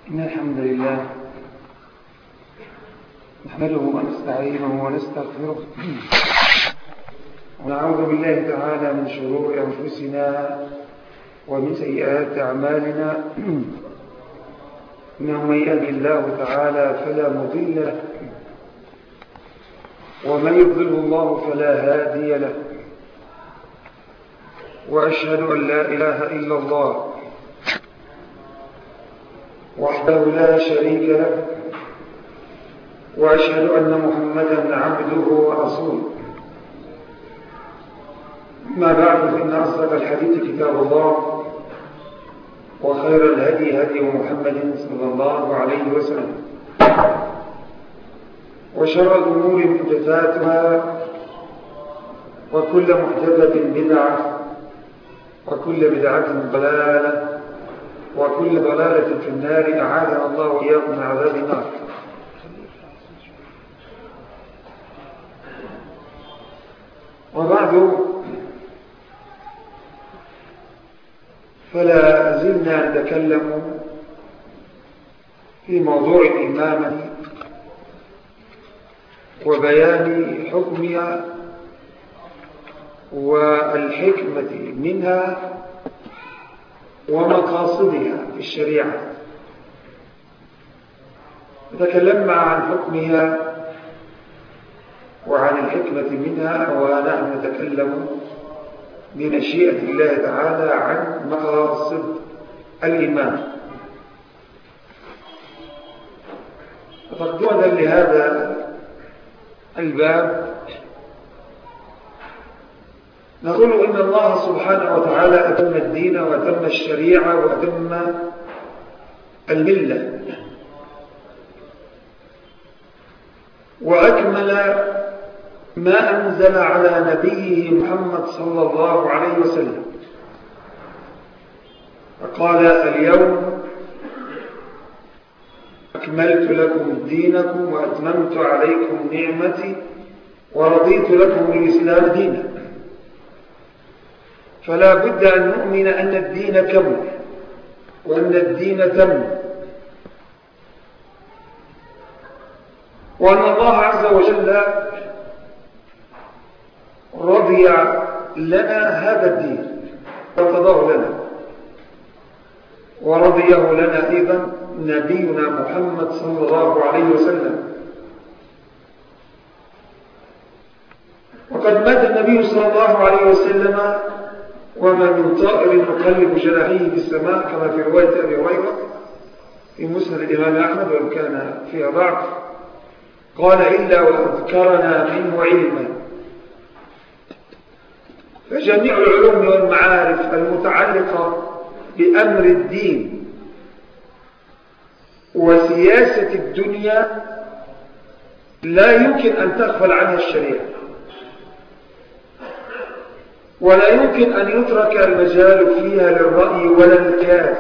إن الحمد لله نحمده ونستعينه ونستغفره ونعوذ بالله تعالى من شرور أنفسنا ومن سيئات أعمالنا إنه من يهد الله تعالى فلا مضل له ومن يضله الله فلا هادي له وأشهد أن لا إله إلا الله وحده لا شريك له وأشهد أن محمدا عبده ورسوله ما بعد فإن أصدق الحديث كتاب الله وخير الهدي هدي محمد صلى الله عليه وسلم وشر الأمور محدثاتها وكل محدثة بدعة وكل بدعة ضلالة وكل ضلالة في النار أعاذنا الله وإياكم من عذاب النار وبعد فلا زلنا نتكلم في موضوع الإمامة وبيان حكمها والحكمة منها ومقاصدها في الشريعة تكلمنا عن حكمها وعن الحكمة منها ونحن نتكلم بمشيئة الله تعالى عن مقاصد الإيمان تقدمنا لهذا الباب نقول إن الله سبحانه وتعالى أتم الدين وأتم الشريعة وأتم الملة وأكمل ما أنزل على نبيه محمد صلى الله عليه وسلم فقال اليوم أكملت لكم دينكم وأتممت عليكم نعمتي ورضيت لكم الإسلام دينا فلا بد أن نؤمن أن الدين كمل وأن الدين تم وأن الله عز وجل رضي لنا هذا الدين وارتضاه لنا ورضيه لنا أيضا نبينا محمد صلى الله عليه وسلم وقد مات النبي صلى الله عليه وسلم وما من طائر يقلب جناحيه في السماء كما في رواية أبي هريرة في مسند الإمام أحمد وإن كان فيها ضعف قال إلا وأذكرنا منه علما فجميع العلوم والمعارف المتعلقة بأمر الدين وسياسة الدنيا لا يمكن أن تغفل عنها الشريعة ولا يمكن أن يترك المجال فيها للرأي ولا الكاس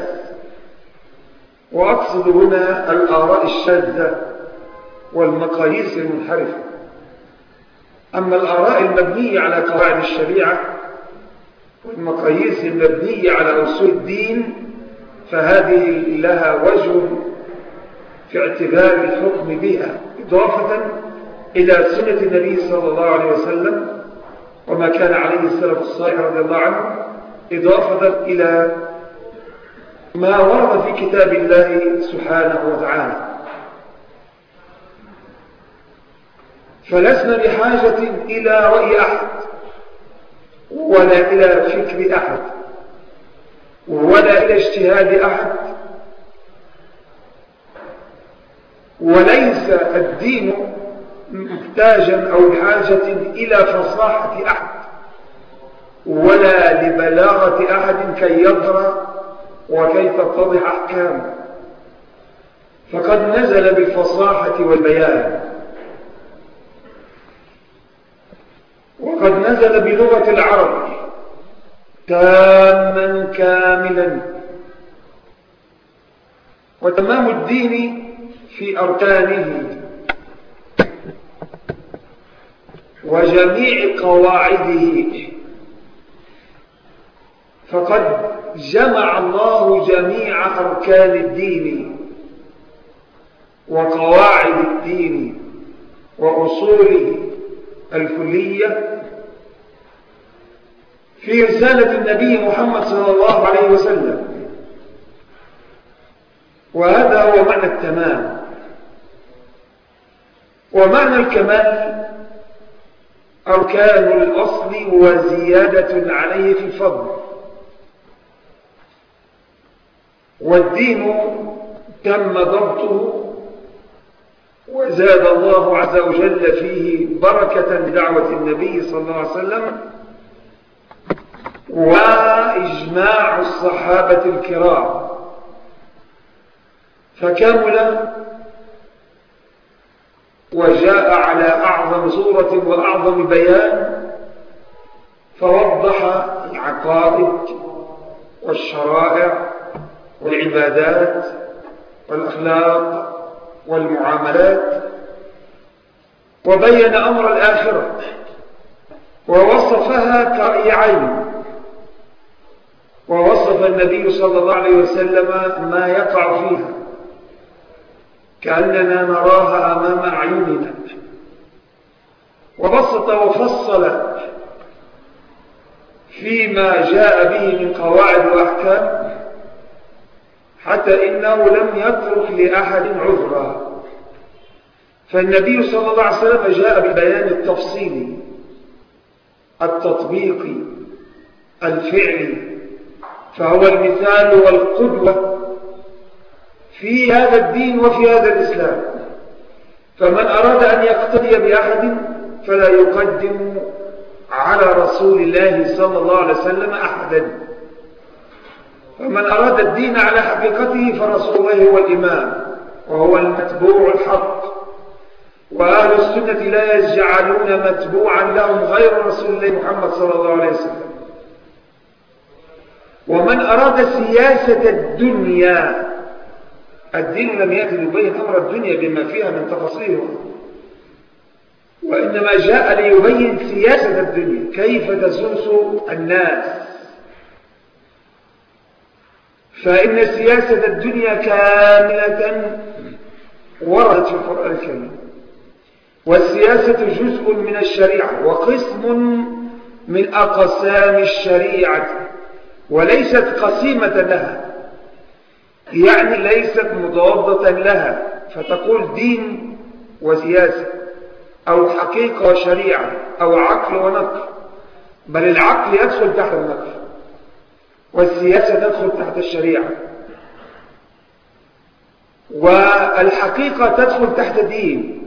وأقصد هنا الآراء الشاذة والمقاييس المنحرفة أما الآراء المبنية على قواعد الشريعة والمقاييس المبنية على أصول الدين فهذه لها وجه في اعتبار الحكم بها إضافة إلى سنة النبي صلى الله عليه وسلم وما كان عليه السلف الصالح رضي الله عنه إضافة إلى ما ورد في كتاب الله سبحانه وتعالى فلسنا بحاجة إلى رأي أحد ولا إلى فكر أحد ولا إلى اجتهاد أحد وليس الدين محتاجا أو بحاجة إلى فصاحة أحد ولا لبلاغة أحد كي يضرى وكي تتضح أحكامه فقد نزل بالفصاحة والبيان وقد نزل بلغة العرب تاما كاملا وتمام الدين في أركانه وجميع قواعده فقد جمع الله جميع أركان الدين وقواعد الدين وأصوله الكلية في رسالة النبي محمد صلى الله عليه وسلم وهذا هو معنى التمام ومعنى الكمال أركان الأصل وزيادة عليه في الفضل والدين تم ضبطه وزاد الله عز وجل فيه بركة لدعوة النبي صلى الله عليه وسلم وإجماع الصحابة الكرام فكمل وجاء على أعظم صورة وأعظم بيان فوضح العقائد والشرائع والعبادات والأخلاق والمعاملات وبين أمر الآخرة ووصفها كرأي عين ووصف النبي صلى الله عليه وسلم ما يقع فيها كأننا نراها أمام أعيننا وبسط وفصل فيما جاء به من قواعد وأحكام حتى إنه لم يترك لأحد عذرا فالنبي صلى الله عليه وسلم جاء بالبيان التفصيلي التطبيقي الفعلي فهو المثال والقدوة في هذا الدين وفي هذا الإسلام فمن أراد أن يقتدي بأحد فلا يقدم على رسول الله صلى الله عليه وسلم أحدا فمن أراد الدين على حقيقته فرسول الله هو الإمام وهو المتبوع الحق وأهل السنة لا يجعلون متبوعا لهم غير رسول الله محمد صلى الله عليه وسلم ومن أراد سياسة الدنيا الدين لم يأتي ليبين أمر الدنيا بما فيها من تفاصيل وإنما جاء ليبين سياسة الدنيا كيف تسوس الناس فإن سياسة الدنيا كاملة وردت في القرآن الكريم والسياسة جزء من الشريعة وقسم من أقسام الشريعة وليست قسيمة لها يعني ليست مضادة لها فتقول دين وسياسة أو حقيقة وشريعة أو عقل ونقل بل العقل يدخل تحت النقل والسياسة تدخل تحت الشريعة والحقيقة تدخل تحت دين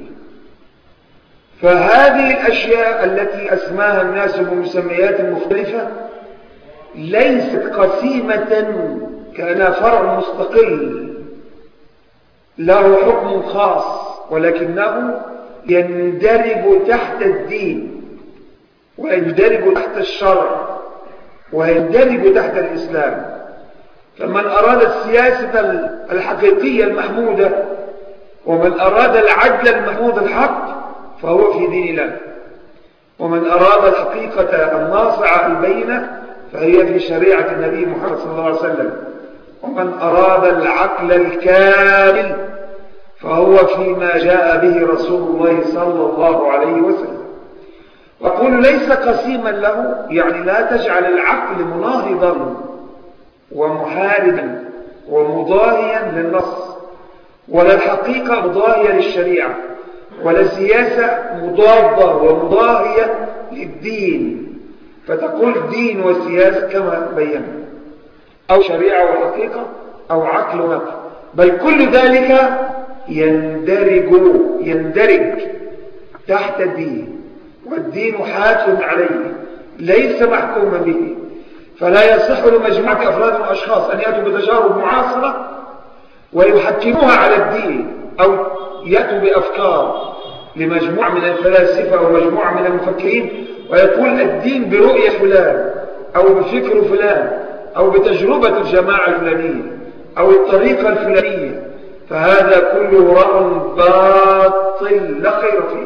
فهذه الأشياء التي أسماها الناس بمسميات مختلفة ليست قسيمة كان فرع مستقل له حكم خاص ولكنه يندرج تحت الدين ويندرج تحت الشرع ويندرج تحت الإسلام فمن أراد السياسة الحقيقية المحمودة ومن أراد العدل المحمود الحق فهو في دين الله ومن أراد الحقيقة الناصعة البينة فهي في شريعة النبي محمد صلى الله عليه وسلم ومن أراد العقل الكامل فهو فيما جاء به رسول الله صلى الله عليه وسلم وقول ليس قسيما له يعني لا تجعل العقل مناهضا ومحاربا ومضاهيا للنص ولا الحقيقة مضاهية للشريعة ولا سياسة مضادة ومضاهية للدين فتقول دين وسياسة كما بينا أو شريعة وحقيقة أو عقل ونقل بل كل ذلك يندرج يندرج تحت الدين والدين حاكم عليه ليس محكوما به فلا يصح لمجموعة أفراد وأشخاص أن يأتوا بتجارب معاصرة ويحكموها على الدين أو يأتوا بأفكار لمجموعة من الفلاسفة أو مجموعة من المفكرين ويقول الدين برؤية فلان أو بفكر فلان أو بتجربة الجماعة الفلانية أو الطريقة الفلانية فهذا كله رأى باطل لا خير فيه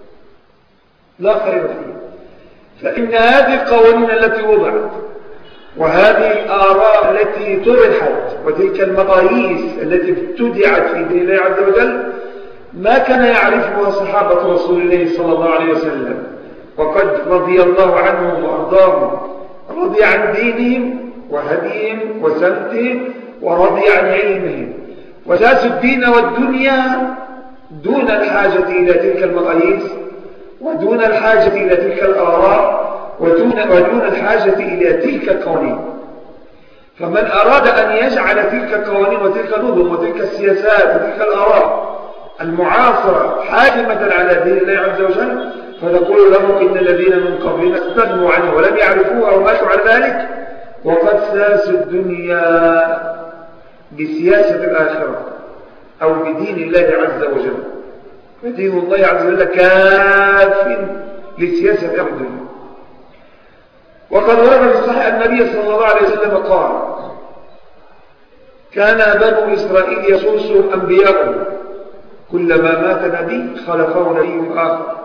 لا خير فيه فإن هذه القوانين التي وضعت وهذه الآراء التي طرحت وتلك المقاييس التي ابتدعت في دين الله عز وجل ما كان يعرفها صحابة رسول الله صلى الله عليه وسلم وقد رضي الله عنهم وأرضاهم رضي عن دينهم وهديهم وسمتهم ورضي عن علمهم وساس الدين والدنيا دون الحاجة إلى تلك المقاييس ودون الحاجة إلى تلك الآراء ودون, ودون الحاجة إلى تلك القوانين فمن أراد أن يجعل تلك القوانين وتلك النظم وتلك السياسات وتلك الآراء المعاصرة حاكمة على دين الله عز وجل فنقول له إن الذين من قبلنا استغنوا عنه ولم يعرفوها وماتوا على ذلك وقد ساسوا الدنيا بسياسة الآخرة أو بدين الله عز وجل فدين الله عز وجل كاف لسياسة الدنيا وقد ورد في الصحيح النبي صلى الله عليه وسلم قال كان بنو إسرائيل يسوسهم أنبياءهم كلما مات نبي خلفه نبي آخر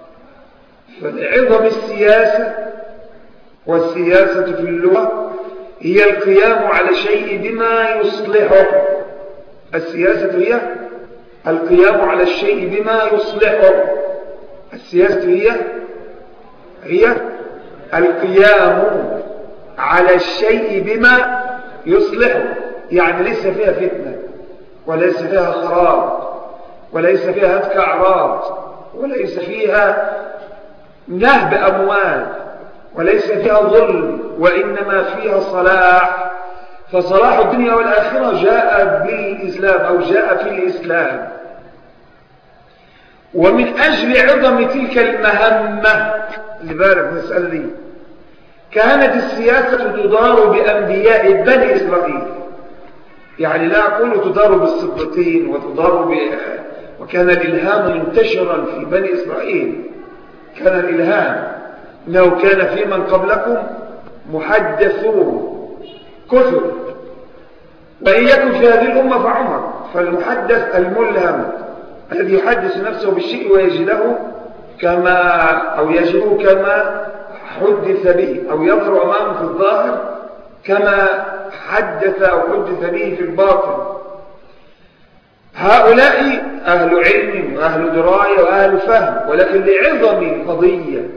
فعظم السياسة والسياسة في اللغة هي القيام على شيء بما يصلحه السياسة هي القيام على الشيء بما يصلحه السياسة هي هي القيام على الشيء بما يصلحه يعني ليس فيها فتنة وليس فيها خراب وليس فيها هتك أعراض وليس فيها نهب أموال وليس فيها ظلم وإنما فيها صلاح فصلاح الدنيا والآخرة جاء بالإسلام أو جاء في الإسلام ومن أجل عظم تلك المهمة اللي بالك نسأل لي كانت السياسة تدار بأنبياء بني إسرائيل يعني لا أقول تدار بالسبطين وتدار ب... وكان الإلهام منتشرا في بني إسرائيل كان الإلهام إنه كان في من قبلكم محدثون كثر وإن يكن في هذه الأمة فعمر فالمحدث الملهم الذي يحدث نفسه بالشيء ويجده كما أو يجده كما حدث به أو يظهر أمامه في الظاهر كما حدث أو حدث به في الباطن هؤلاء أهل علم وأهل دراية وأهل فهم ولكن لعظم القضية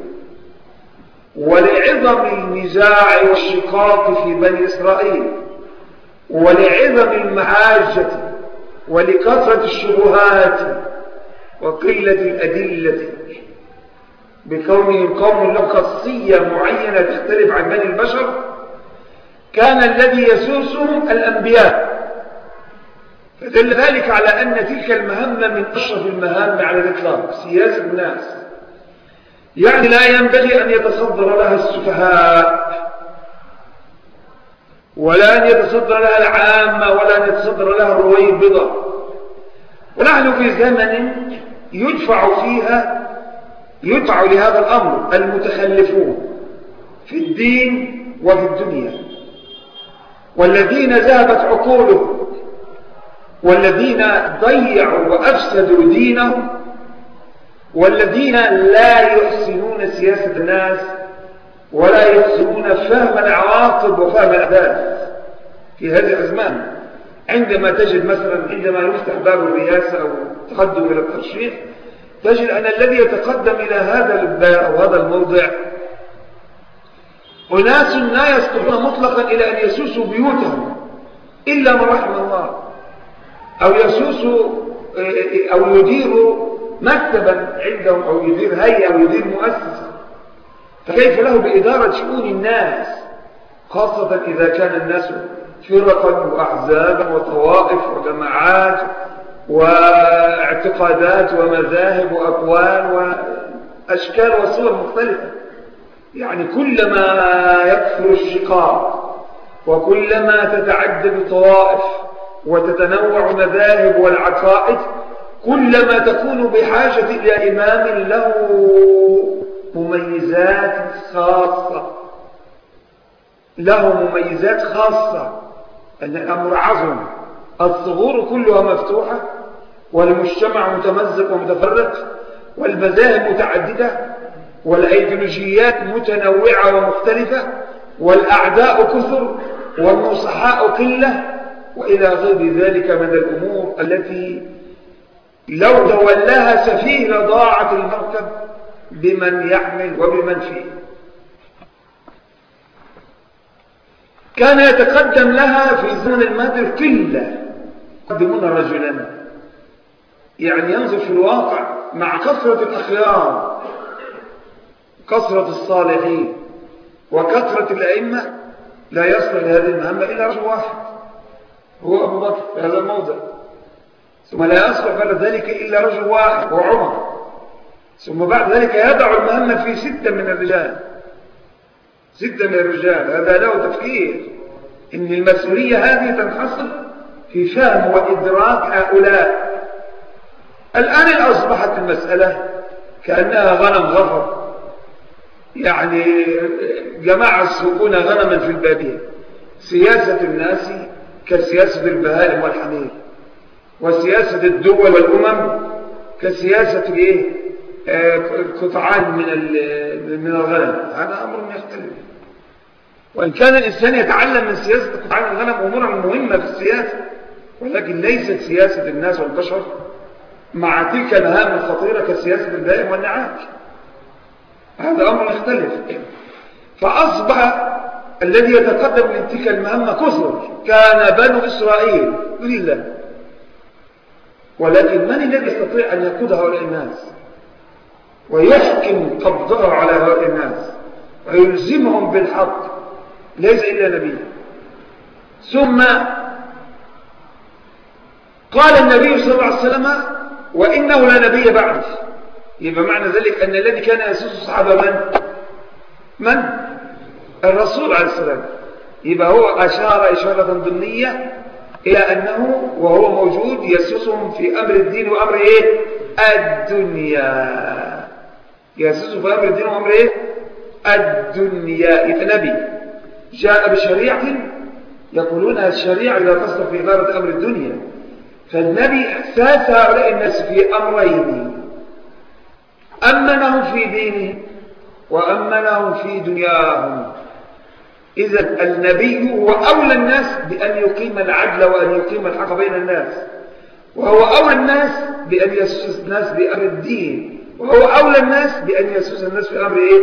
ولعظم النزاع والشقاق في بني إسرائيل ولعظم المعاجة ولكثرة الشبهات وقلة الأدلة بكونهم قوم له خاصية معينة تختلف عن بني البشر كان الذي يسوسهم الأنبياء فدل ذلك على أن تلك المهمة من أشرف المهام على الإطلاق سياسة الناس يعني لا ينبغي أن يتصدر لها السفهاء ولا أن يتصدر لها العامة ولا أن يتصدر لها الرويبضة ونحن في زمن يدفع فيها يدفع لهذا الأمر المتخلفون في الدين وفي الدنيا والذين ذهبت عقولهم والذين ضيعوا وأفسدوا دينهم والذين لا يحسنون سياسة الناس ولا يحسنون فهم العواقب وفهم الأحداث في هذه الأزمان عندما تجد مثلا عندما يفتح باب الرئاسة أو تقدم إلى الترشيح تجد أن الذي يتقدم إلى هذا الباب أو هذا الموضع أناس لا يستطيعون مطلقا إلى أن يسوسوا بيوتهم إلا من رحم الله أو يسوسوا أو يديروا مكتبا عندهم أو يدير هيئة أو يدير مؤسسة فكيف له بإدارة شؤون الناس خاصة إذا كان الناس فرقا وأحزابا وطوائف وجماعات واعتقادات ومذاهب وأقوال وأشكال وصور مختلفة يعني كلما يكثر الشقاق وكلما تتعدد طوائف وتتنوع مذاهب والعقائد كلما تكون بحاجة إلى إمام له مميزات خاصة له مميزات خاصة أن الأمر عظم الثغور كلها مفتوحة والمجتمع متمزق ومتفرق والمذاهب متعددة والأيديولوجيات متنوعة ومختلفة والأعداء كثر والنصحاء قلة وإلى غير ذلك من الأمور التي لو تولاها سفيه لضاعت المركب بمن يحمل وبمن فيه كان يتقدم لها في زمن المادر قلة يقدمون رجلا يعني ينظر في الواقع مع كثرة الأخيار كثرة الصالحين وكثرة الأئمة لا يصل لهذه المهمة إلا رجل واحد هو أبو بكر في هذا الموضع ثم لا يصلح بعد ذلك إلا رجل واحد وعمر ثم بعد ذلك يدع المهمة في ستة من الرجال ستة من الرجال هذا له تفكير إن المسؤولية هذه تنحصر في فهم وإدراك هؤلاء الآن أصبحت المسألة كأنها غنم غفر يعني جماعة السوقون غنما في البادية سياسة الناس كسياسة البهائم والحمير وسياسة الدول والأمم كسياسة الايه قطعان من من الغنم هذا أمر يختلف وإن كان الإنسان يتعلم من سياسة قطعان الغنم أمورا مهمة في السياسة ولكن ليست سياسة الناس والبشر مع تلك المهام الخطيرة كسياسة البهائم والنعاج هذا أمر يختلف فأصبح الذي يتقدم من تلك المهمة كثر كان بنو إسرائيل لله ولكن من الذي يستطيع أن يقود هؤلاء الناس ويحكم قبضه على هؤلاء الناس ويلزمهم بالحق ليس إلا نبي ثم قال النبي صلى الله عليه وسلم وإنه لا نبي بعد يبقى معنى ذلك أن الذي كان يسوس الصحابة من؟ من؟ الرسول عليه السلام يبقى هو أشار إشارة ضمنية إلى أنه وهو موجود يسوسهم في أمر الدين وأمر إيه؟ الدنيا يسوسهم في أمر الدين وأمر إيه؟ الدنيا إذا نبي جاء بشريعة يقولون الشريعة لا تصل في إدارة أمر الدنيا فالنبي احساس هؤلاء الناس في أمرين أمنهم في دينهم وأمنهم في دنياهم إذا النبي هو أولى الناس بأن يقيم العدل وأن يقيم الحق بين الناس وهو أولى الناس بأن يسوس الناس بأمر الدين وهو أولى الناس بأن يسوس الناس في أمر إيه؟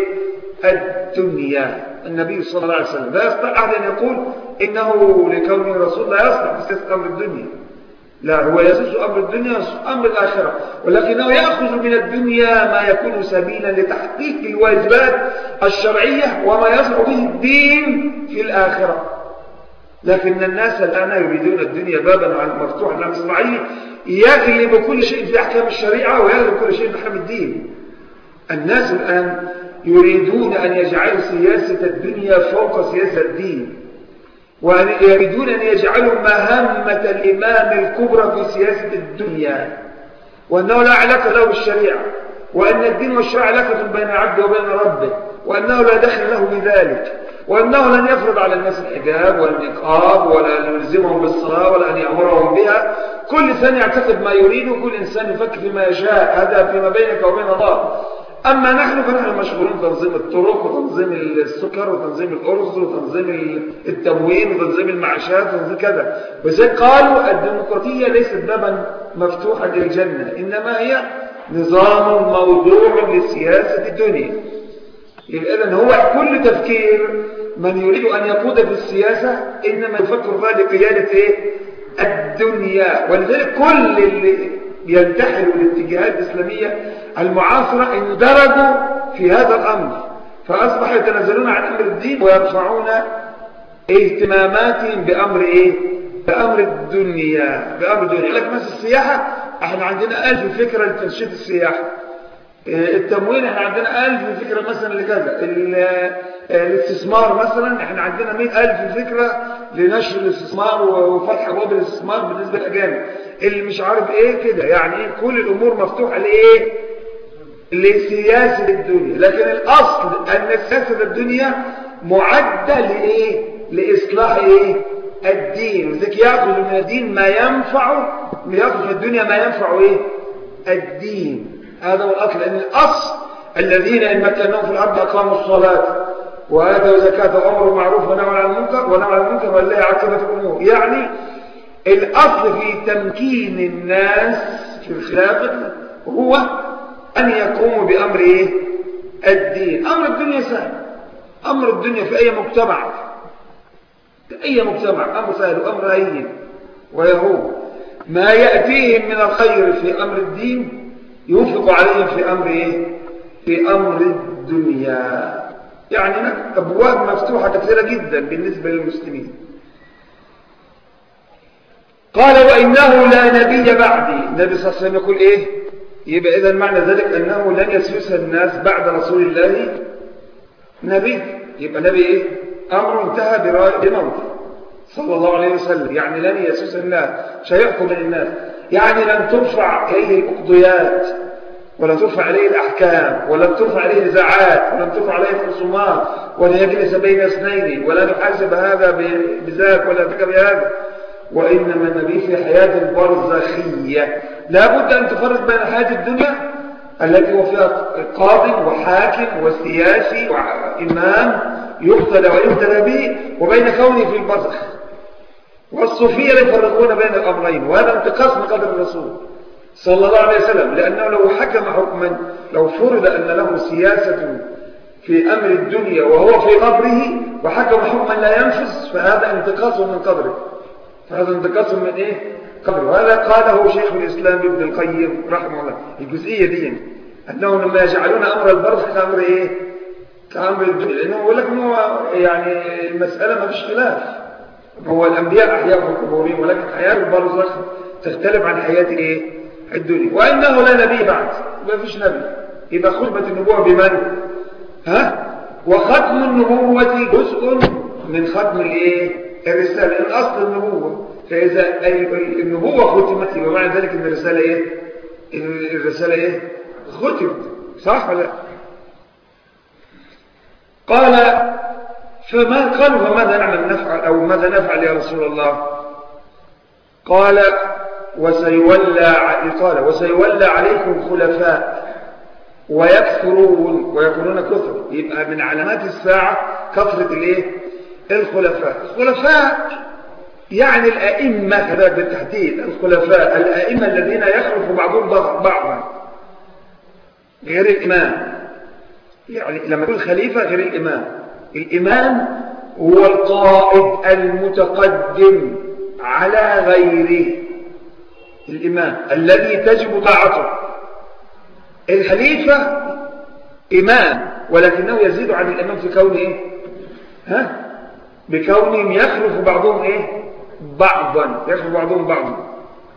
الدنيا النبي صلى الله عليه وسلم لا يستطيع أحد أن يقول إنه لكونه رسول لا يصلح في سياسة أمر الدنيا لا هو يسوس أمر الدنيا أمر الآخرة ولكنه يأخذ من الدنيا ما يكون سبيلا لتحقيق الواجبات الشرعية وما يصلح به الدين في الآخرة لكن الناس الآن يريدون الدنيا بابا مفتوحا على مصراعيه يغلب كل شيء في أحكام الشريعة ويغلب كل شيء في أحكام الدين الناس الآن يريدون أن يجعلوا سياسة الدنيا فوق سياسة الدين ويريدون أن يجعلوا مهمة الإمام الكبرى في سياسة الدنيا وأنه لا علاقة له بالشريعة وأن الدين والشرع علاقة بين العبد وبين ربه وأنه لا دخل له بذلك وأنه لن يفرض على الناس الحجاب والنقاب ولا يلزمهم بالصلاة ولا أن يأمرهم بها كل إنسان يعتقد ما يريد وكل إنسان يفكر فيما يشاء هذا فيما بينك وبين الله أما نحن فنحن مشغولين تنظيم الطرق وتنظيم السكر وتنظيم الأرز وتنظيم التموين وتنظيم المعاشات وتنظيم كذا وذلك قالوا الديمقراطية ليست بابا مفتوحا للجنة إنما هي نظام موضوع لسياسة الدنيا إذن هو كل تفكير من يريد أن يقود في السياسة إنما يفكر فيها لقيادة إيه؟ الدنيا ولذلك كل اللي ينتحلوا الاتجاهات الإسلامية المعاصرة اندرجوا في هذا الأمر فأصبح يتنازلون عن أمر الدين ويرفعون اهتماماتهم بأمر إيه؟ بأمر الدنيا بأمر الدنيا لك مثل السياحة احنا عندنا ألف فكرة لتنشيط السياحة التموين احنا عندنا ألف فكرة مثلا لكذا الاستثمار مثلا احنا عندنا مئة ألف فكرة لنشر الاستثمار وفتح أبواب الاستثمار بالنسبة للأجانب اللي مش عارف ايه كده يعني ايه كل الأمور مفتوحة لإيه لسياسة الدنيا لكن الأصل أن سياسة الدنيا معدة لإيه لإصلاح إيه الدين وذلك يأخذ من الدين ما ينفع يأخذ من الدنيا ما ينفع إيه الدين هذا هو الأصل لأن الأصل الذين إن مكنهم في الأرض أقاموا الصلاة وآتوا زكاة وأمر معروف ونهى عن المنكر ونهى عن المنكر ولله عاقبة الأمور يعني الأصل في تمكين الناس في الخلافة هو أن يقوموا بأمر إيه؟ الدين أمر الدنيا سهل أمر الدنيا في أي مجتمع في أي مجتمع أمر سهل وأمر هين ويهوب ما يأتيهم من الخير في أمر الدين يوفق عليهم في أمر إيه؟ في أمر الدنيا يعني هناك أبواب مفتوحة كثيرة جدا بالنسبة للمسلمين قال وإنه لا نبي بعدي النبي صلى الله عليه وسلم يقول إيه يبقى إذا معنى ذلك أنه لن يسوس الناس بعد رسول الله نبي يبقى نبي إيه أمر انتهى بموته صلى الله عليه وسلم يعني لن يسوس الناس سيحكم الناس يعني لن ترفع إليه الأقضيات ولن ترفع عليه الأحكام ولن ترفع عليه الزعات ولن ترفع عليه الخصومات ولن يجلس بين اثنين ولا نحاسب هذا بذاك ولا ذاك بهذا وإنما النبي في حياة البرزخية لا بد أن تفرق بين حياة الدنيا التي هو فيها قاضي وحاكم وسياسي وإمام يقتل ويهتدى به وبين كونه في البرزخ والصوفية يفرقون بين الأمرين وهذا انتقاص من قدر الرسول صلى الله عليه وسلم لأنه لو حكم حكما لو فرض أن له سياسة في أمر الدنيا وهو في قبره وحكم حكما لا ينفذ فهذا انتقاص من قبره فهذا انتقاص من إيه؟ قبره وهذا قاله شيخ الإسلام ابن القيم رحمه الله الجزئية دي أنهم لما يجعلون أمر البرزخ كأمر إيه؟ كأمر الدنيا لأنه يقول لك هو يعني المسألة ما فيش خلاف هو الأنبياء أحياء في قبورهم ولكن حياة البرزخ تختلف عن حياة إيه؟ الدنيا وإنه لا نبي بعد ما فيش نبي يبقى خطبة النبوة بمن؟ ها؟ وختم النبوة جزء من ختم الإيه؟ الرسالة الأصل النبوة فإذا النبوة ختمت يبقى معنى ذلك أن الرسالة إيه؟ الرسالة إيه؟ ختمت صح ولا قال فما قالوا فماذا نعمل نفعل أو ماذا نفعل يا رسول الله قال وسيولى قال وسيولى عليكم خلفاء ويكثرون ويكونون كثر يبقى من علامات الساعة كثرة الايه الخلفاء الخلفاء يعني الأئمة كذلك بالتحديد الخلفاء الأئمة الذين يخلف بعضهم بعضا غير الإمام يعني لما يقول خليفة غير الإمام الإمام هو القائد المتقدم على غيره الإمام الذي تجب طاعته الخليفة إمام ولكنه يزيد عن الإمام في كونه إيه؟ ها؟ بكونهم يخلف بعضهم إيه؟ بعضا يخلف بعضهم بعضا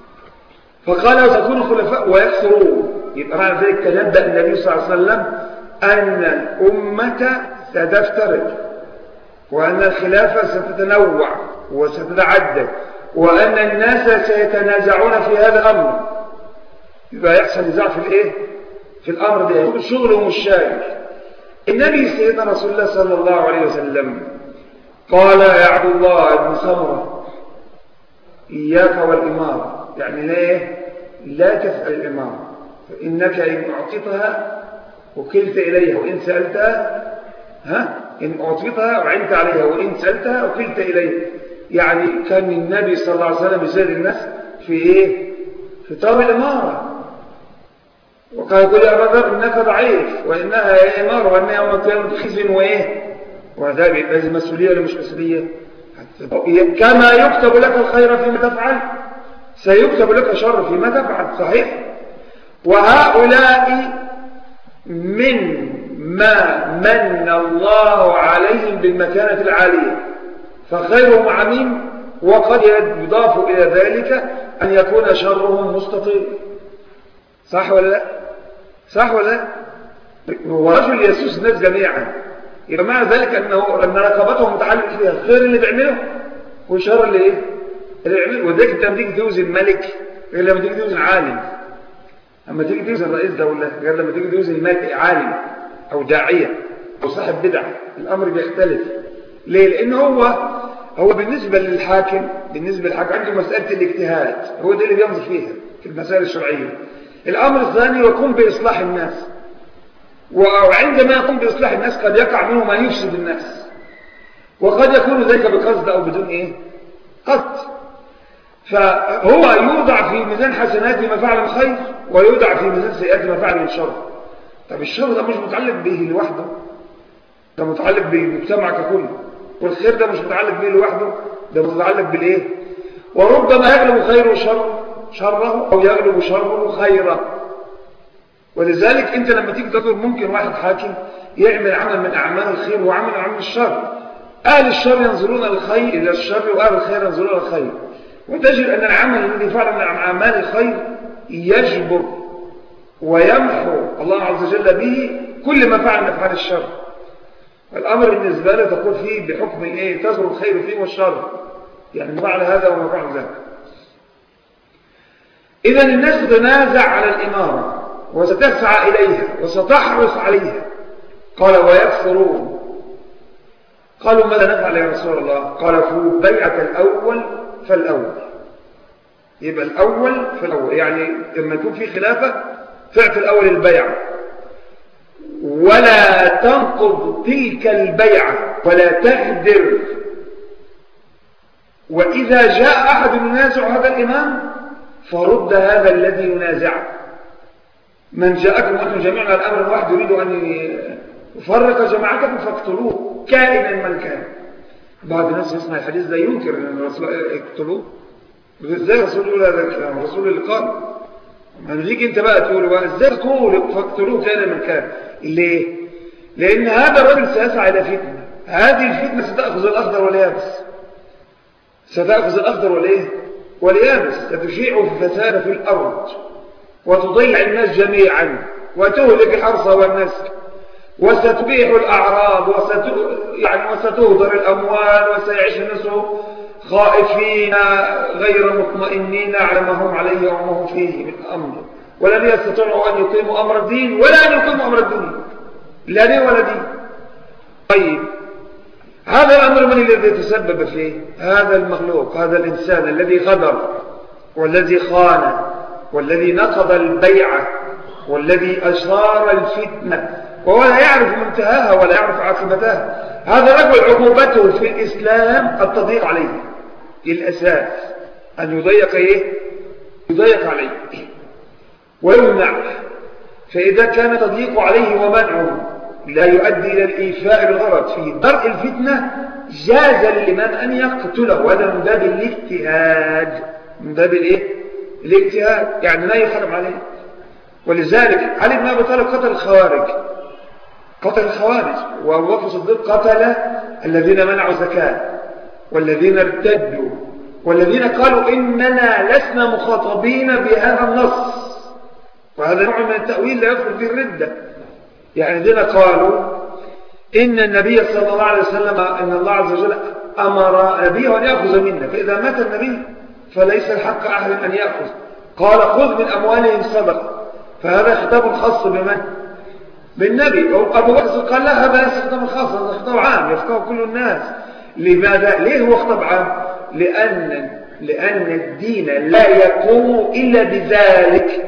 فقال وتكون خلفاء ويكثرون يبقى معنى ذلك تنبأ النبي صلى الله عليه وسلم أن الأمة ستفترق وأن الخلافة ستتنوع وستتعدد وأن الناس سيتنازعون في هذا الأمر يبقى يحصل نزاع في الإيه؟ في الأمر ده شغل مش شايف النبي سيدنا رسول الله صلى الله عليه وسلم قال يا عبد الله بن سمرة إياك والإمارة يعني ليه لا تسأل الإمارة فإنك إن أعطيتها وكلت إليها وإن سألتها ها إن أعطيتها وعنت عليها وإن سألتها وكلت إليها يعني كان النبي صلى الله عليه وسلم يسأل الناس في إيه في طار الإمارة وقال يقول يا أبا ذر إنك ضعيف وإنها إمارة وإنها يوم القيامة خزي وإيه وهذا هذه مسؤولية ولا مش مسؤولية كما يكتب لك الخير فيما تفعل سيكتب لك شر فيما تفعل صحيح وهؤلاء من ما من الله عليهم بالمكانة العالية فخيرهم عميم وقد يضاف إلى ذلك أن يكون شرهم مستطيل صح ولا لا صح ولا لا ورجل يسوس الناس جميعا يبقى معنى ذلك أنه أن رقبته متعلق فيها الخير اللي بيعمله والشر اللي إيه اللي بيعمله وذلك أنت لما تيجي توزن ملك غير لما تيجي توزن عالم أما تيجي توزن رئيس دولة غير لما تيجي توزن ملك عالم أو داعية أو صاحب بدعة الأمر بيختلف ليه؟ لأن هو هو بالنسبة للحاكم بالنسبة للحاكم عنده مسألة الاجتهاد هو ده اللي بينظر فيها في المسائل الشرعية الأمر الثاني يقوم بإصلاح الناس وعندما يقوم بإصلاح الناس قد يقع منه ما يفسد الناس وقد يكون ذلك بقصد أو بدون إيه قصد فهو يوضع في ميزان حسنات ما فعل من خير ويوضع في ميزان سيئات ما فعل من شر طب الشر ده مش متعلق به لوحده ده متعلق بالمجتمع ككل والخير ده مش متعلق به لوحده ده متعلق بالايه وربما يغلب خيره شر شره او يغلب شره خيره ولذلك انت لما تيجي تقول ممكن واحد حاكم يعمل عمل من اعمال الخير وعمل عمل الشر اهل الشر ينظرون الخير الى الشر واهل الخير ينظرون الخير وتجد أن العمل الذي فعل من أعمال الخير يجبر ويمحو الله عز وجل به كل ما فعل من أفعال الشر الأمر بالنسبة له تقول فيه بحكم إيه تظهر الخير فيه والشر يعني ما فعل هذا وما فعل ذاك إذا الناس تتنازع على الإمارة وستسعى إليها وستحرص عليها قال ويكثرون قالوا ماذا نفعل يا رسول الله قال فوق بيعة الأول فالأول يبقى الأول فالأول يعني لما يكون في خلافة فعت الأول البيعة ولا تنقض تلك البيعة ولا تهدر وإذا جاء أحد ينازع هذا الإمام فرد هذا الذي ينازعه من جاءكم وأنتم جميعا على الأمر الواحد يريد أن يفرق جماعتكم فاقتلوه كائنا من كان بعض الناس يسمع الحديث ده ينكر ان الرسول يقتلوه ازاي الرسول يقول هذا الكلام الرسول اللي قال ما تيجي انت بقى تقول بقى ازاي تقول فاقتلوه كان من كان ليه لان هذا الرجل سيسعى الى فتنه هذه الفتنه ستاخذ الاخضر واليابس ستاخذ الاخضر والايه واليابس ستشيع الفساد في الارض وتضيع الناس جميعا وتهلك الحرث والنسل وستبيح الأعراض وست... يعني وستهدر الأموال وسيعيش الناس خائفين غير مطمئنين على ما هم عليه وما هم فيه من أمر ولن يستطيعوا أن يقيموا أمر الدين ولا أن يقيموا أمر الدنيا لا دين ولا دين طيب هذا الأمر من الذي تسبب فيه هذا المخلوق هذا الإنسان الذي غدر والذي خان والذي نقض البيعة والذي أشار الفتنة وهو لا يعرف منتهاها ولا يعرف عاقبتها هذا رجل عقوبته في الإسلام التضييق عليه الأساس أن يضيق إيه؟ يضيق عليه ويمنع فإذا كان تضييق عليه ومنعه لا يؤدي إلى الإيفاء بالغرض في درء الفتنة جاز للإمام أن يقتله هذا من باب الاجتهاد من باب الإيه؟ الاجتهاد يعني لا يحرم عليه ولذلك علي بن أبي طالب قتل الخوارج قتل الخوارج وأبو بكر الصديق قتل الذين منعوا الزكاة والذين ارتدوا والذين قالوا إننا لسنا مخاطبين بهذا النص وهذا نوع من التأويل لا يفرق به الردة يعني الذين قالوا إن النبي صلى الله عليه وسلم إن الله عز وجل أمر نبيه أن يأخذ منا فإذا مات النبي فليس الحق أحد أن يأخذ قال خذ من أموالهم صدقة فهذا خطاب خاص بمن؟ بالنبي أبو بكر قال لا هذا ليس خطاب خاص هذا خطاب عام يفقه كل الناس لماذا؟ ليه هو خطاب عام؟ لأن, لأن الدين لا يقوم إلا بذلك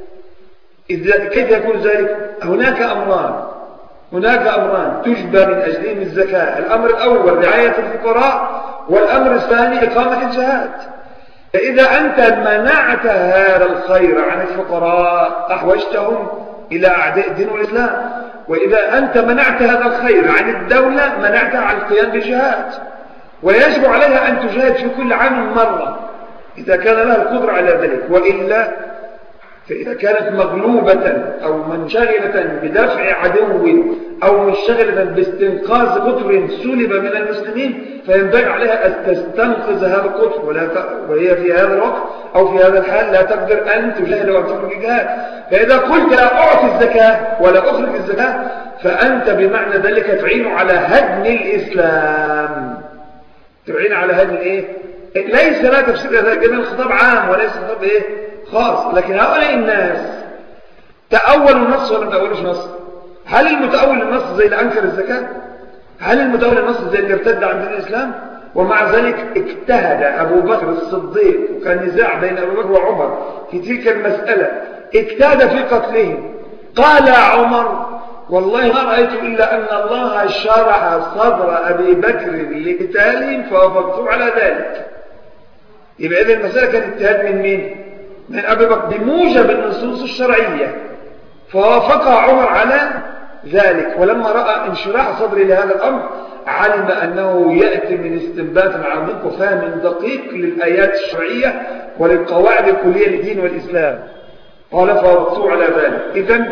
كيف يكون ذلك؟ هناك أمران هناك أمران تجبى من أجلهم الزكاة الأمر الأول رعاية الفقراء والأمر الثاني إقامة الجهاد فإذا أنت منعت هذا الخير عن الفقراء أحوجتهم إلى أعداء الدين والإسلام وإذا أنت منعت هذا الخير عن الدولة منعتها عن القيام بالجهاد ويجب عليها أن تجاهد في كل عام مرة إذا كان لها القدرة على ذلك وإلا فإذا كانت مغلوبة أو منشغلة بدفع عدو أو منشغلة باستنقاذ قطر سلب من المسلمين فينبغي عليها أن تستنقذ هذا القطر ولا ت... وهي في هذا الوقت أو في هذا الحال لا تقدر أن تجاهد وأن تخرج الجهاد فإذا قلت لا أعطي الزكاة ولا أخرج الزكاة فأنت بمعنى ذلك تعين على هدم الإسلام تعين على هدم إيه؟ ليس لا تفسير ذلك الخطاب عام وليس خطاب إيه؟ خاص لكن هؤلاء الناس تأولوا النص ولا ما تأولوش نص هل المتأول النص زي اللي أنكر الزكاة هل المتأول النص زي اللي ارتد عن دين الإسلام ومع ذلك اجتهد أبو بكر الصديق وكان نزاع بين أبو بكر وعمر في تلك المسألة اجتهد في قتلهم قال عمر والله ما رأيت إلا أن الله شرح صدر أبي بكر لقتالهم فوافقته على ذلك يبقى إذا المسألة كانت اجتهاد من مين؟ من أبي بكر بموجب النصوص الشرعية فوافق عمر على ذلك ولما رأى انشراح صدري لهذا الأمر علم أنه يأتي من استنبات عميق وفهم دقيق للآيات الشرعية وللقواعد الكلية للدين والإسلام قال فوافقته على ذلك إذا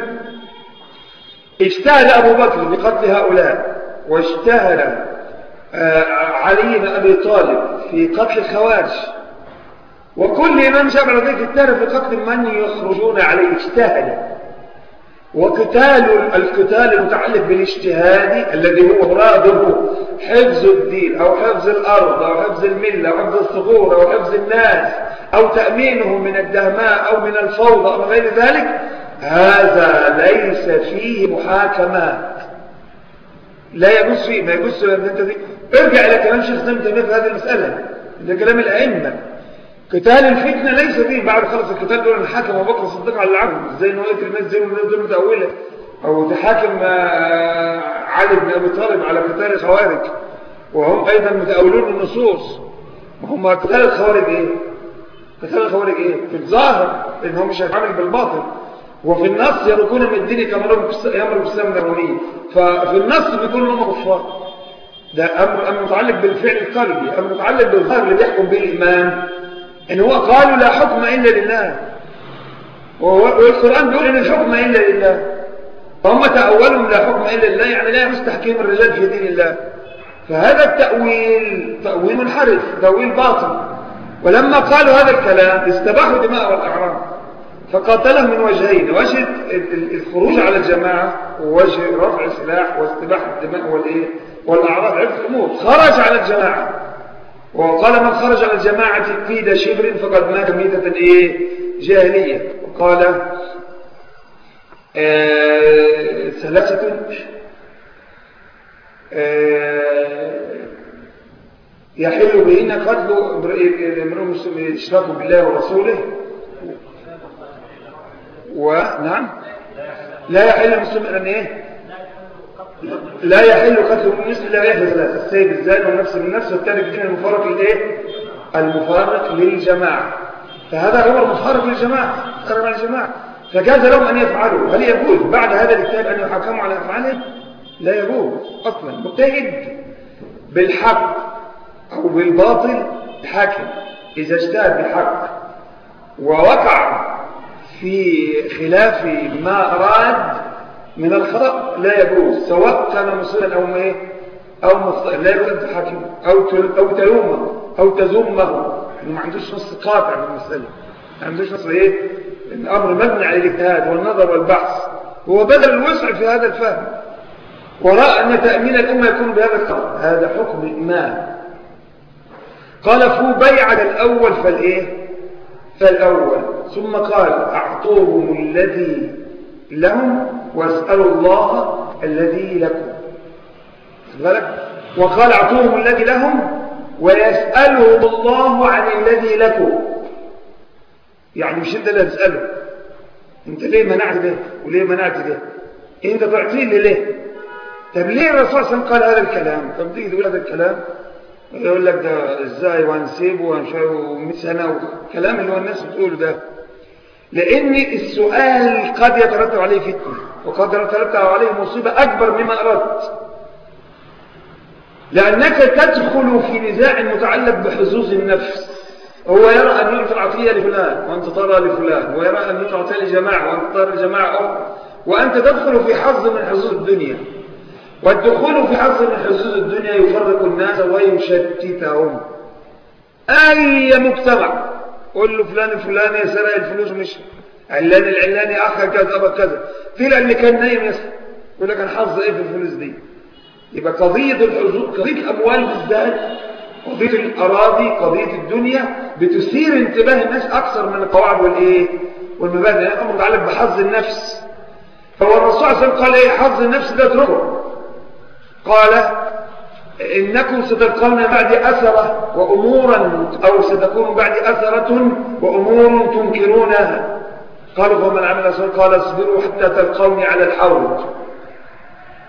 اجتهد أبو بكر بقتل هؤلاء واجتهد آه، علي بن أبي طالب في قتل الخوارج وكل إمام شافعي رضي الله في قتل من يخرجون عليه اجتهد وقتال القتال المتعلق بالاجتهاد الذي هو مراده حفظ الدين أو حفظ الأرض أو حفظ الملة أو حفظ الثغور أو حفظ الناس أو تأمينه من الدهماء أو من الفوضى أو غير ذلك هذا ليس فيه محاكمات لا يجوز فيه ما يجوز انت دي ارجع الى كلام شيخ سلم تيميه في هذه المساله ده كلام الائمه قتال الفتنه ليس فيه بعد خلص القتال دول الحاكم ابو بكر الصديق على العبد زي انه يقتل الناس زي الناس دول متاوله او تحاكم آه، علي بن ابي طالب على قتال الخوارج وهم ايضا متاولون النصوص وهم قتال الخوارج ايه قتال الخوارج ايه في الظاهر لانهم مش هيتعامل بالباطل وفي النص يركون من الدين كما يمر بالسلام النبوي ففي النص بيكون لهم كفار ده أمر, أمر متعلق بالفعل القلبي أمر متعلق بالظاهر اللي بيحكم به الإمام إن هو قالوا لا حكم إلا لله والقرآن بيقول إن الحكم إلا لله فهم تأولهم لا حكم إلا لله يعني لا يجوز تحكيم الرجال في دين الله فهذا التأويل تأويل منحرف تأويل باطل ولما قالوا هذا الكلام استباحوا دماء والأعراض فقاتلهم من وجهين وجه الخروج على الجماعة ووجه رفع السلاح واستباحة الدماء والإيه والأعراض عدة الأمور خرج على الجماعة وقال من خرج على الجماعة قيد شبر فقد مات ميتة إيه جاهلية وقال آه ثلاثة آه يحل بهن قتل امرؤ مسلم اشراك بالله ورسوله ونعم لا يحل المسلم ان ايه لا يحل قتل المسلم لا يحل ثلاثة السيد الزاني والنفس بالنفس والتارك الدين المفارق للايه المفارق للجماعة فهذا هو المفارق للجماعة خرج على الجماعة فجاز لهم ان يفعلوا هل يجوز بعد هذا الاجتهاد ان يحكموا على افعاله لا يجوز اصلا مجتهد بالحق او بالباطل حاكم اذا اجتهد بالحق ووقع في خلاف ما أراد من الخطأ لا يجوز سواء كان مصيرا أو ايه أو مخطئا لا يجوز أن تحاكمه أو أو تلومه أو تذمه ما عندوش نص قاطع في المسألة ما عندوش نص إيه الأمر مبني على الاجتهاد والنظر والبحث هو بدل الوسع في هذا الفهم ورأى أن تأمين الأمة يكون بهذا القدر هذا حكم الإمام قال فو بيعة الأول فالإيه فالأول ثم قال أعطوهم الذي لهم واسألوا الله الذي لكم بالك وقال أعطوهم الذي لهم ويسألهم الله عن الذي لكم يعني مش انت اللي تسأله انت ليه منعت ده وليه منعت ده انت تعطيه ليه طب ليه الرسول صلى الله عليه وسلم قال هذا الكلام طب تيجي تقول هذا الكلام يقول لك ده ازاي وهنسيبه ومئة سنة وكلام اللي هو الناس بتقوله ده لأن السؤال قد يترتب عليه فتنة وقد يترتب عليه مصيبة أكبر مما أردت لأنك تدخل في نزاع متعلق بحظوظ النفس هو يرى أن يعطي العطية لفلان وأنت ترى لفلان ويرى أن يعطي لجماعة وأنت ترى لجماعة أو وأنت تدخل في حظ من حظوظ الدنيا والدخول في حظ من حظوظ الدنيا يفرق الناس ويشتتهم أي مجتمع قول له فلان الفلاني سرق الفلوس مش علان العلاني أخر كذا أبا كذا في اللي كان نايم يسرق يقول لك أنا حظ إيه في الفلوس دي يبقى قضية الحظوظ قضية الأموال بالذات قضية الأراضي قضية الدنيا بتثير انتباه الناس أكثر من القواعد والإيه والمبادئ يعني أمر متعلق بحظ النفس فهو الرسول صلى الله عليه وسلم قال إيه حظ النفس ده اتركه قال إنكم ستلقون بعد أثرة وأمورا أو ستكون بعد أثرة وأمور تنكرونها قالوا فمن عمل أسر قال اصبروا حتى تلقوني على الحوض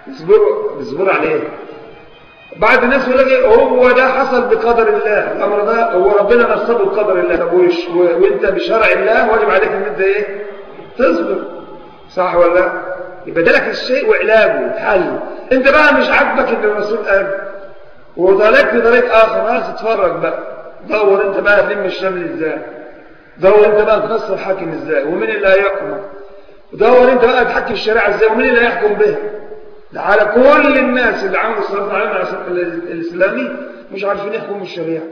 يصبروا يصبروا على ايه بعض الناس يقول لك إيه؟ هو ده حصل بقدر الله الامر ده هو ربنا نصبه بقدر الله طب وش- و- وانت بشرع الله واجب عليك ان انت ايه تصبر صح ولا لا يبقى ده لك الشيء وعلاجه الحل انت بقى مش عاجبك ان الرسول قال وطالب في طريق اخر خلاص اتفرج بقى دور انت بقى تلم الشمل ازاي دور انت بقى تنصر الحاكم ازاي ومين اللي هيحكمك ودور انت بقى تحكم الشريعه ازاي ومين اللي هيحكم بها ده على كل الناس اللي عملوا الصلاه على النبي على الاسلامي مش عارفين يحكموا الشريعه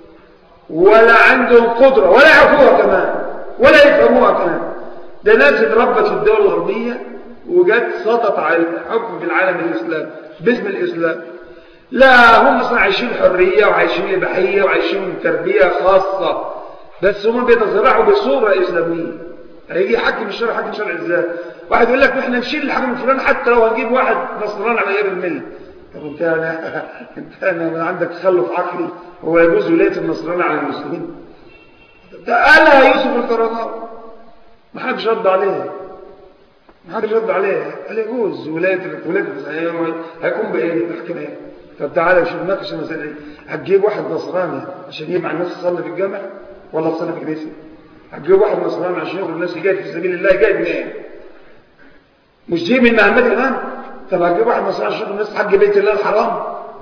ولا عندهم قدره ولا يعرفوها كمان ولا يفهموها كمان ده ناس اتربت في الدول الغربيه وجت سطت على الحكم في العالم الاسلامي باسم الاسلام لا هم اصلا عايشين حريه وعايشين اباحيه وعايشين تربيه خاصه بس هم بيتزرعوا بصوره اسلاميه هيجي يحكم الشرع يحكم الشرع ازاي واحد يقول لك احنا نشيل الحكم الفلاني حتى لو هنجيب واحد نصراني على غير المله طب انت انا انت انا عندك تخلف عقلي هو يجوز ولايه النصراني على المسلمين ده قالها يوسف القرضاوي ما حدش رد عليه ما حدش رد عليه قال يجوز ولايه ولايه هيكون بايه تحكم ايه طب تعالى شوف ناقش المسألة دي هتجيب واحد نصراني عشان يجمع الناس تصلي في الجامع ولا تصلي في الكنيسة هتجيب واحد نصراني عشان يخرج الناس يجاهد في سبيل الله يجاهد منين مش دي من مهمات الإمام طب هتجيب واحد نصراني عشان يخرج الناس حج بيت الله الحرام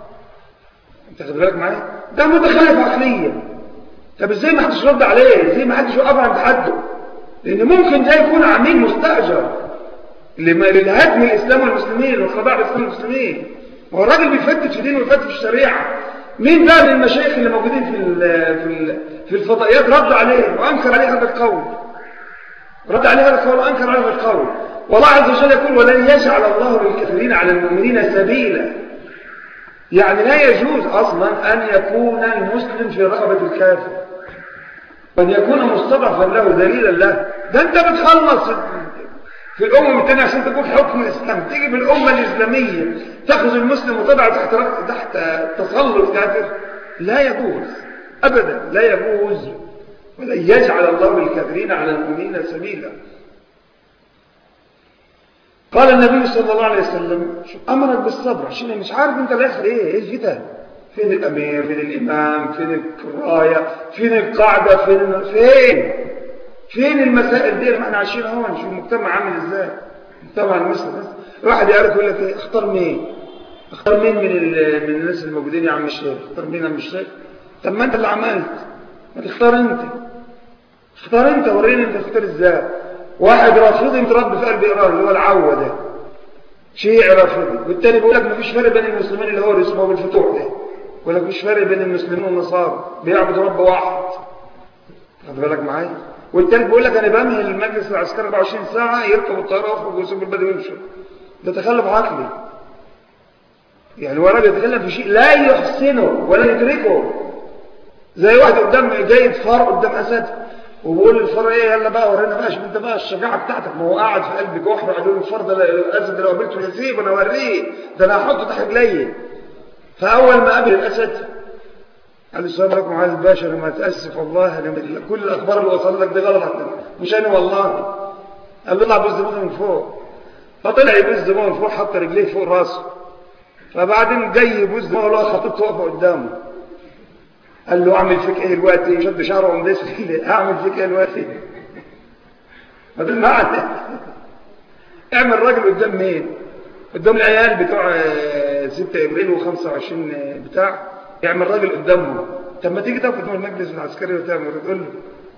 انت خد بالك معايا ده متخلف عقليا طب ازاي ما حدش رد عليه ازاي ما حدش وقف عند حده لان ممكن ده يكون عميل مستاجر لما- للهدم الاسلام والمسلمين والخضاع للاسلام والمسلمين هو الراجل بيفتش في دين ويفتش في الشريعه مين بقى من المشايخ اللي موجودين في ال- في ال- في الفضائيات رد عليه وانكر عليه هذا القول رد عليه هذا القول وانكر عليه هذا القول والله عز وجل يقول ولن يجعل الله للكافرين على المؤمنين سبيلا يعني لا يجوز اصلا ان يكون المسلم في رقبه الكافر وان يكون مستضعفا له ذليلا له ده انت بتخلص في الأمم الثانية عشان تكون حكم الإسلام تيجي بالأمة الإسلامية تأخذ المسلم وتضع تحت تحت تسلط كافر لا يجوز أبدا لا يجوز ولن يجعل الله للكافرين على المؤمنين سبيلا قال النبي صلى الله عليه وسلم أمرك بالصبر عشان مش عارف أنت الآخر إيه إيه الفتن فين الأمير فين الإمام فين الراية فين القاعدة فين فين فين المسائل دي اللي احنا عايشين هون شوف المجتمع عامل ازاي المجتمع المصري بس واحد يعرف يقول لك ايه اختار مين اختار مين من ال- من الناس الموجودين يا عم الشيخ اختار مين يا عم الشيخ طب ما انت اللي عملت ما تختار انت اختار انت وريني انت تختار ازاي واحد رافضي متربي في قلب ايران اللي هو العوه ده شيعي رافضي والتاني بيقول لك مفيش فرق بين المسلمين اللي هو اللي اسمه ابو الفتوح ده يقول لك مفيش فرق بين المسلمين والنصارى بيعبدوا رب واحد خد بالك معايا والتالت بيقول لك انا بمهل المجلس العسكري 24 ساعه يركب الطياره ويخرج ويسوق البدوي ويمشي ده تخلف عقلي يعني هو راجل يتكلم في شيء لا يحسنه ولا يدركه زي واحد قدام جاي فار قدام اسد وبيقول للفار ايه يلا بقى ورينا بقى شوف انت بقى الشجاعه بتاعتك ما هو قاعد في قلب جحر قال له الفار ده الاسد لو قابلته يسيب انا اوريه ده انا هحطه تحت رجلي فاول ما قابل الاسد قال السلام عليكم عايز الباشا انا متاسف والله انا كل الاخبار اللي وصلت لك دي غلط عندنا مش انا والله قال له اطلع بوز دماغي من فوق فطلع يبوز دماغه من فوق حط رجليه فوق راسه فبعدين جاي يبوز دماغه لقى خطيبته واقفه قدامه قال له اعمل فيك ايه دلوقتي شد شعره ومدس اعمل فيك ايه دلوقتي ما ده المعنى اعمل راجل قدام مين قدام العيال بتوع 6 ابريل و25 بتاع يعمل راجل قدامهم طب ما تيجي تقف قدام المجلس العسكري وتعمل تقول له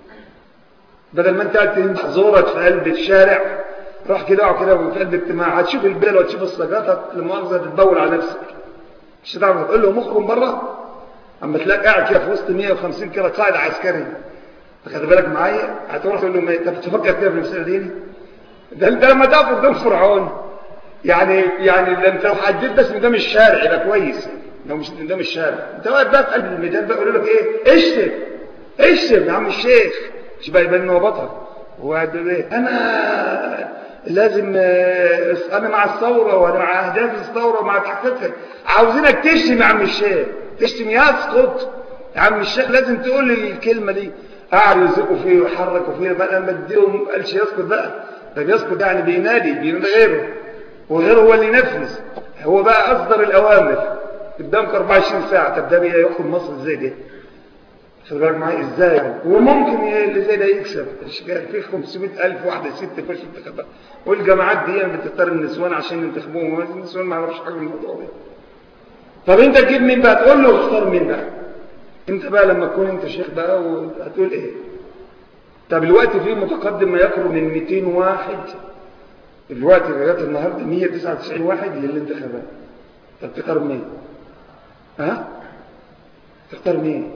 بدل ما انت قاعد تحظورك في قلب الشارع روح كده اقعد كده في قلب اجتماع هتشوف البلل وتشوف السجاطه لمؤاخذه تتبول على نفسك مش هتعرف تقول له مخكم بره اما تلاقي قاعد كده في وسط 150 كده قائد عسكري خد بالك معايا هتروح تقول له انت بتفكر كده في المساله دي ده انت لما تقف قدام فرعون يعني يعني ده انت لو حددت بس قدام الشارع يبقى كويس لو مش قدام الشارع انت واقف بقى في قلب الميدان بقى يقولوا لك ايه اشتم اشتم يا عم الشيخ مش بقى يبان ان هو بطل هو قاعد ايه انا لازم انا مع الثوره وانا مع اهداف الثوره ومع تحقيقها عاوزينك تشتم يا عم الشيخ تشتم يسقط يا عم الشيخ لازم تقول لي الكلمه دي قعدوا يزقوا فيه ويحركوا فيه بقى لما اديهم قالش يسقط بقى ده بيسقط يعني بينادي بينادي غيره وغيره هو اللي ينفذ هو بقى أصدر الأوامر قدامك 24 ساعة طب ده ياخد مصر ازاي ده خد بالك معايا ازاي يعني وممكن اللي زي ده يكسب في 500000 واحده ست تخش انتخابات والجماعات دي بتختار النسوان عشان ينتخبوهم النسوان ما يعرفش حاجه من الموضوع ده طب انت تجيب مين بقى تقول له اختار مين بقى انت بقى لما تكون انت شيخ بقى وهتقول ايه طب الوقت فيه متقدم ما يقرب من 200 واحد الوقت لغايه النهارده 199 واحد للانتخابات طب تختار مين ها تختار مين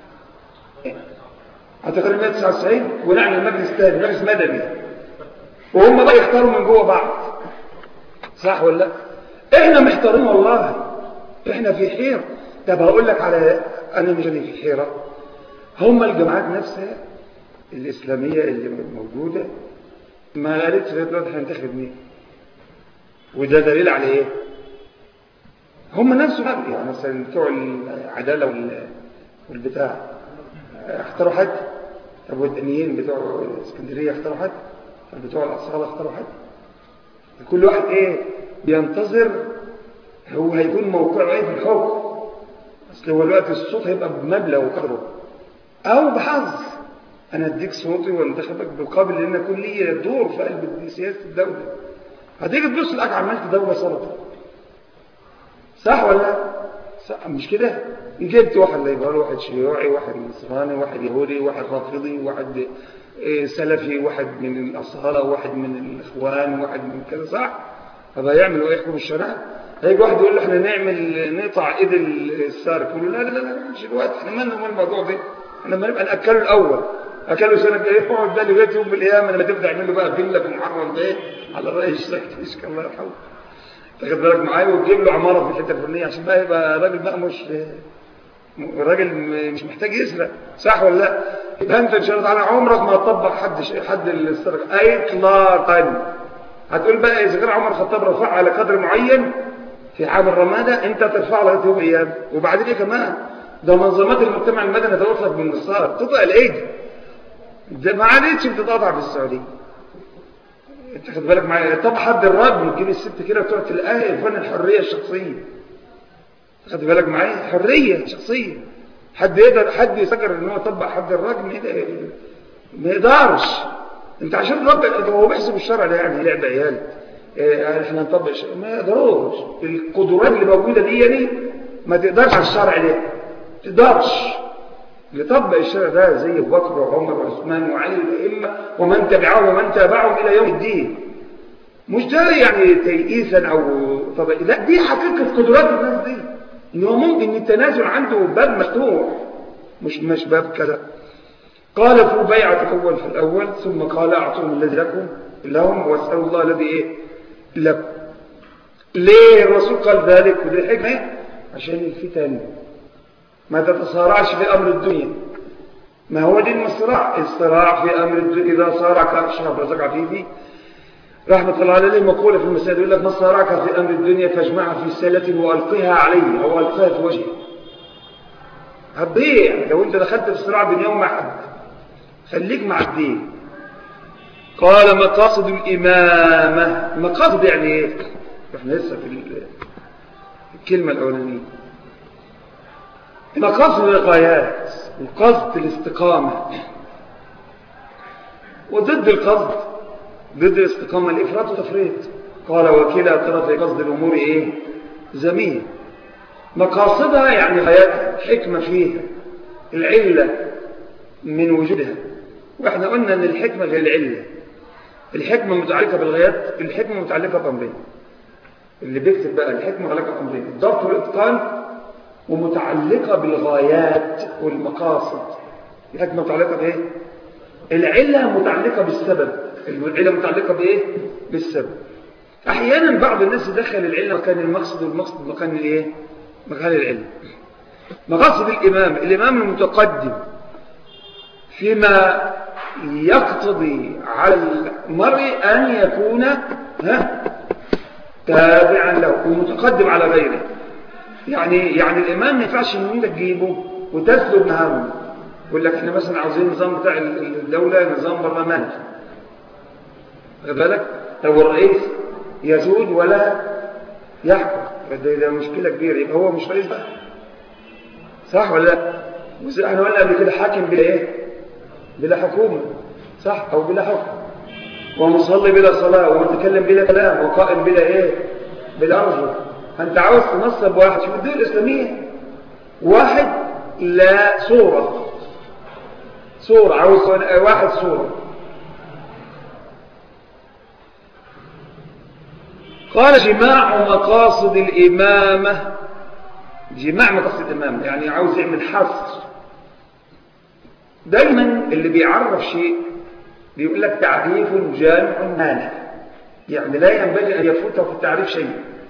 هتختار 199 ونعمل مجلس تاني مجلس مدني وهم بقى يختاروا من جوه بعض صح ولا لا احنا محتارين والله احنا في حيره طب هقول لك على انا مش في حيره هم الجماعات نفسها الاسلاميه اللي موجوده ما قالتش لغايه دلوقتي هننتخب مين وده دليل على ايه هم نفسهم يعني مثلا بتوع العداله والبتاع اختاروا حد طب والدنيين بتوع اسكندريه اختاروا حد طب بتوع الاصاله اختاروا حد كل واحد ايه بينتظر هو هيكون موقعه ايه في الحكم اصل هو الوقت الصوت هيبقى بمبلغ وقدره او بحظ انا اديك صوتي وانتخبك بقابل ان يكون لي دور في قلب سياسه الدوله هتيجي تبص لك عملت دوله سلطه صح ولا صح مش كده جبت واحد ليبرالي واحد شيوعي واحد نصراني واحد يهودي واحد رافضي واحد سلفي واحد من الاصاله واحد من الاخوان واحد من كذا صح هذا يعملوا ايه يحكم الشرع هيجي واحد يقول له احنا نعمل نقطع ايد السارق يقول له لا لا لا مش الوقت احنا مالنا من الموضوع ده احنا ما نبقى ناكله الاول اكله سنه ايه يقعد بقى لغايه يوم القيامه لما تبدا يعمل له بقى فيلا في المحرم ده على راي الشيخ تشك الله يرحمه تاخد بالك معايا وتجيب له عماره في الحته الفلانيه عشان بقى يبقى راجل بقى مش راجل مش محتاج يسرق صح ولا لا يبقى انت ان شاء الله تعالى عمرك ما هتطبق حد حد السرقه اطلاقا هتقول بقى اذا كان عمر الخطاب رفع على قدر معين في عام الرماده انت ترفع لغايه يوم الايام وبعدين ايه كمان ده منظمات المجتمع المدني توصلت بالنصار تقطع الايدي ده ما عادتش بتتقطع في السعوديه انت خد بالك معايا طب حد الرجل تجيب الست كده وتقعد تلاقيها فن الحريه الشخصيه خد بالك معايا حريه شخصيه حد يقدر حد يفكر ان هو يطبق حد الرجم ما يقدرش انت عشان ربك هو بيحسب الشرع ده يعني لعب عيال اه احنا نطبق ما يقدروش القدرات اللي موجوده دي يعني ما تقدرش على الشرع ده ما تقدرش اللي طبق الشرع ده زي ابو بكر وعمر وعثمان وعلي الائمه ومن تبعهم ومن تابعهم الى يوم الدين مش ده يعني تيئيسا او طب لا دي حقيقه قدرات الناس دي ان هو ممكن التنازل عنده باب مفتوح مش مش باب كذا قال في بيعة الأول في الأول ثم قال أعطوهم الذي لكم لهم واسألوا الله الذي إيه لكم ليه الرسول قال ذلك ودي الحكمة عشان الفتن ما تتصارعش في أمر الدنيا ما هو دين الصراع الصراع في أمر الدنيا إذا صارع كأشهر رزق عفيفي رحمة الله عليه مقولة في المسائل يقول لك ما صارعك في أمر الدنيا فاجمعها في سلة وألقها عليه أو ألقها في وجهه هتضيع لو أنت دخلت في صراع بين يوم مع حد خليك مع الدين قال مقاصد الإمامة مقاصد يعني إيه احنا لسه في الكلمة الأولانية مقاصد الغايات وقصد الاستقامة وضد القصد ضد الاستقامة الإفراط والتفريط قال وكلا طرف قصد الأمور إيه زميل مقاصدها يعني غايات حكمة فيها العلة من وجودها واحنا قلنا ان الحكمة غير العلة الحكمة متعلقة بالغايات الحكمة متعلقة بأمرين اللي بيكتب بقى الحكمة متعلقة بأمرين الضبط والإتقان ومتعلقة بالغايات والمقاصد الحكمة متعلقة بإيه؟ العلة متعلقة بالسبب العلة متعلقة بإيه؟ بالسبب أحيانا بعض الناس يدخل العلة مكان المقصد والمقصد مكان الإيه؟ مكان العلة مقاصد الإمام الإمام المتقدم فيما يقتضي على المرء أن يكون ها تابعا له ومتقدم على غيره يعني يعني الإمام ما ينفعش إن أنت تجيبه وتسلب مهامه يقول لك احنا مثلا عاوزين النظام بتاع الدولة نظام برلماني خد بالك طب الرئيس يسود ولا يحكم ده, ده مشكلة كبيرة يبقى هو مش رئيس بقى صح ولا لا احنا قلنا قبل كده حاكم بلا ايه بلا حكومة صح او بلا حكم ومصلي بلا صلاة ومتكلم بلا كلام وقائم بلا ايه بلا ارجل انت عاوز تنصب واحد شوف الدول الاسلامية واحد لا صورة صورة عاوز واحد صورة قال جماع مقاصد الإمامة جماع مقاصد الإمامة يعني عاوز يعمل حصر دايما اللي بيعرف شيء بيقول لك تعريف جامع مانع يعني لا ينبغي أن يفوته في التعريف شيء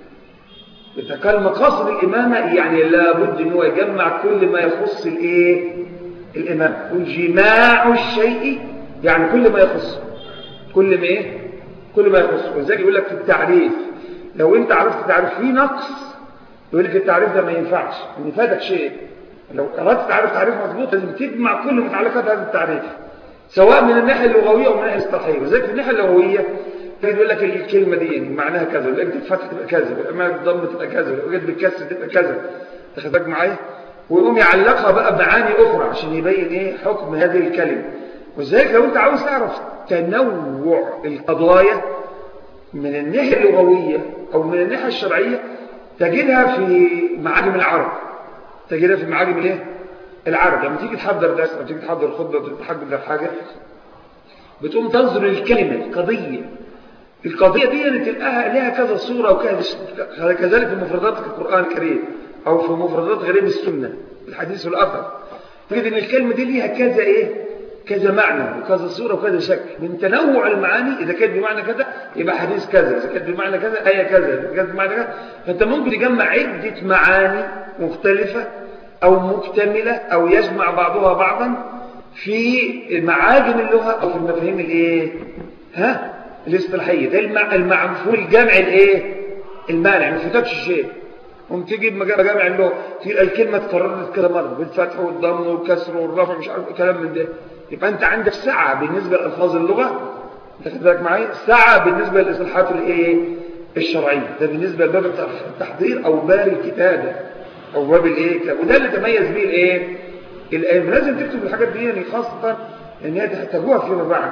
إذا كان مقاصد الإمامة يعني لابد أنه يجمع كل ما يخص الإيه الإمام وجماع الشيء يعني كل ما يخص كل ما إيه كل ما يخص ولذلك يقول لك في التعريف لو أنت عرفت تعريف فيه نقص يقول لك التعريف ده ما ينفعش ان فادك شيء لو أردت تعرف تعريف مضبوط لازم تجمع كل متعلقات هذا التعريف سواء من الناحية اللغوية أو من الناحية الاصطلاحية وذلك في الناحية اللغوية تجد يقول لك الكلمة دي يعني معناها كذا ولا بالفتح تبقى كذا ولا بالضم تبقى كذا ولا بالكسر تبقى كذا تاخد بالك معايا ويقوم يعلقها بقى بمعاني أخرى عشان يبين إيه حكم هذه الكلمة وذلك لو أنت عاوز تعرف تنوع القضايا من الناحية اللغوية أو من الناحية الشرعية تجدها في معاجم العرب تجدها في معاجم الايه العرب لما تيجي تحضر درس او تيجي تحضر خطبه او تحضر حاجه بتقوم تنظر للكلمه القضيه القضيه دي تلقاها لها كذا صوره وكذا كذلك في مفردات القران الكريم او في مفردات غريب السنه الحديث والاثر تجد ان الكلمه دي ليها كذا ايه كذا معنى وكذا صورة وكذا شكل من تنوع المعاني إذا كانت بمعنى كذا يبقى حديث كذا إذا كانت بمعنى كذا آية كذا إذا كانت بمعنى كذا فأنت ممكن تجمع عدة معاني مختلفة أو مكتملة أو يجمع بعضها بعضا في معاجم اللغة أو في المفاهيم الإيه ها الاصطلاحية ده المع... مفهوم الجمع الإيه المانع ما فاتكش شيء قوم تجيب مجامع اللغة تلقى الكلمة اتكررت كذا مرة بالفتح والضم والكسر والرفع مش عارف كلام من ده يبقى انت عندك سعة بالنسبة لألفاظ اللغة انت خد بالك معايا سعة بالنسبة للإصلاحات الايه الشرعية ده بالنسبة لباب التحضير أو باب الكتابة أو باب الايه وده اللي تميز به الايه الآن لازم تكتب الحاجات دي يعني خاصة ان هي تحتاجوها فيما بعد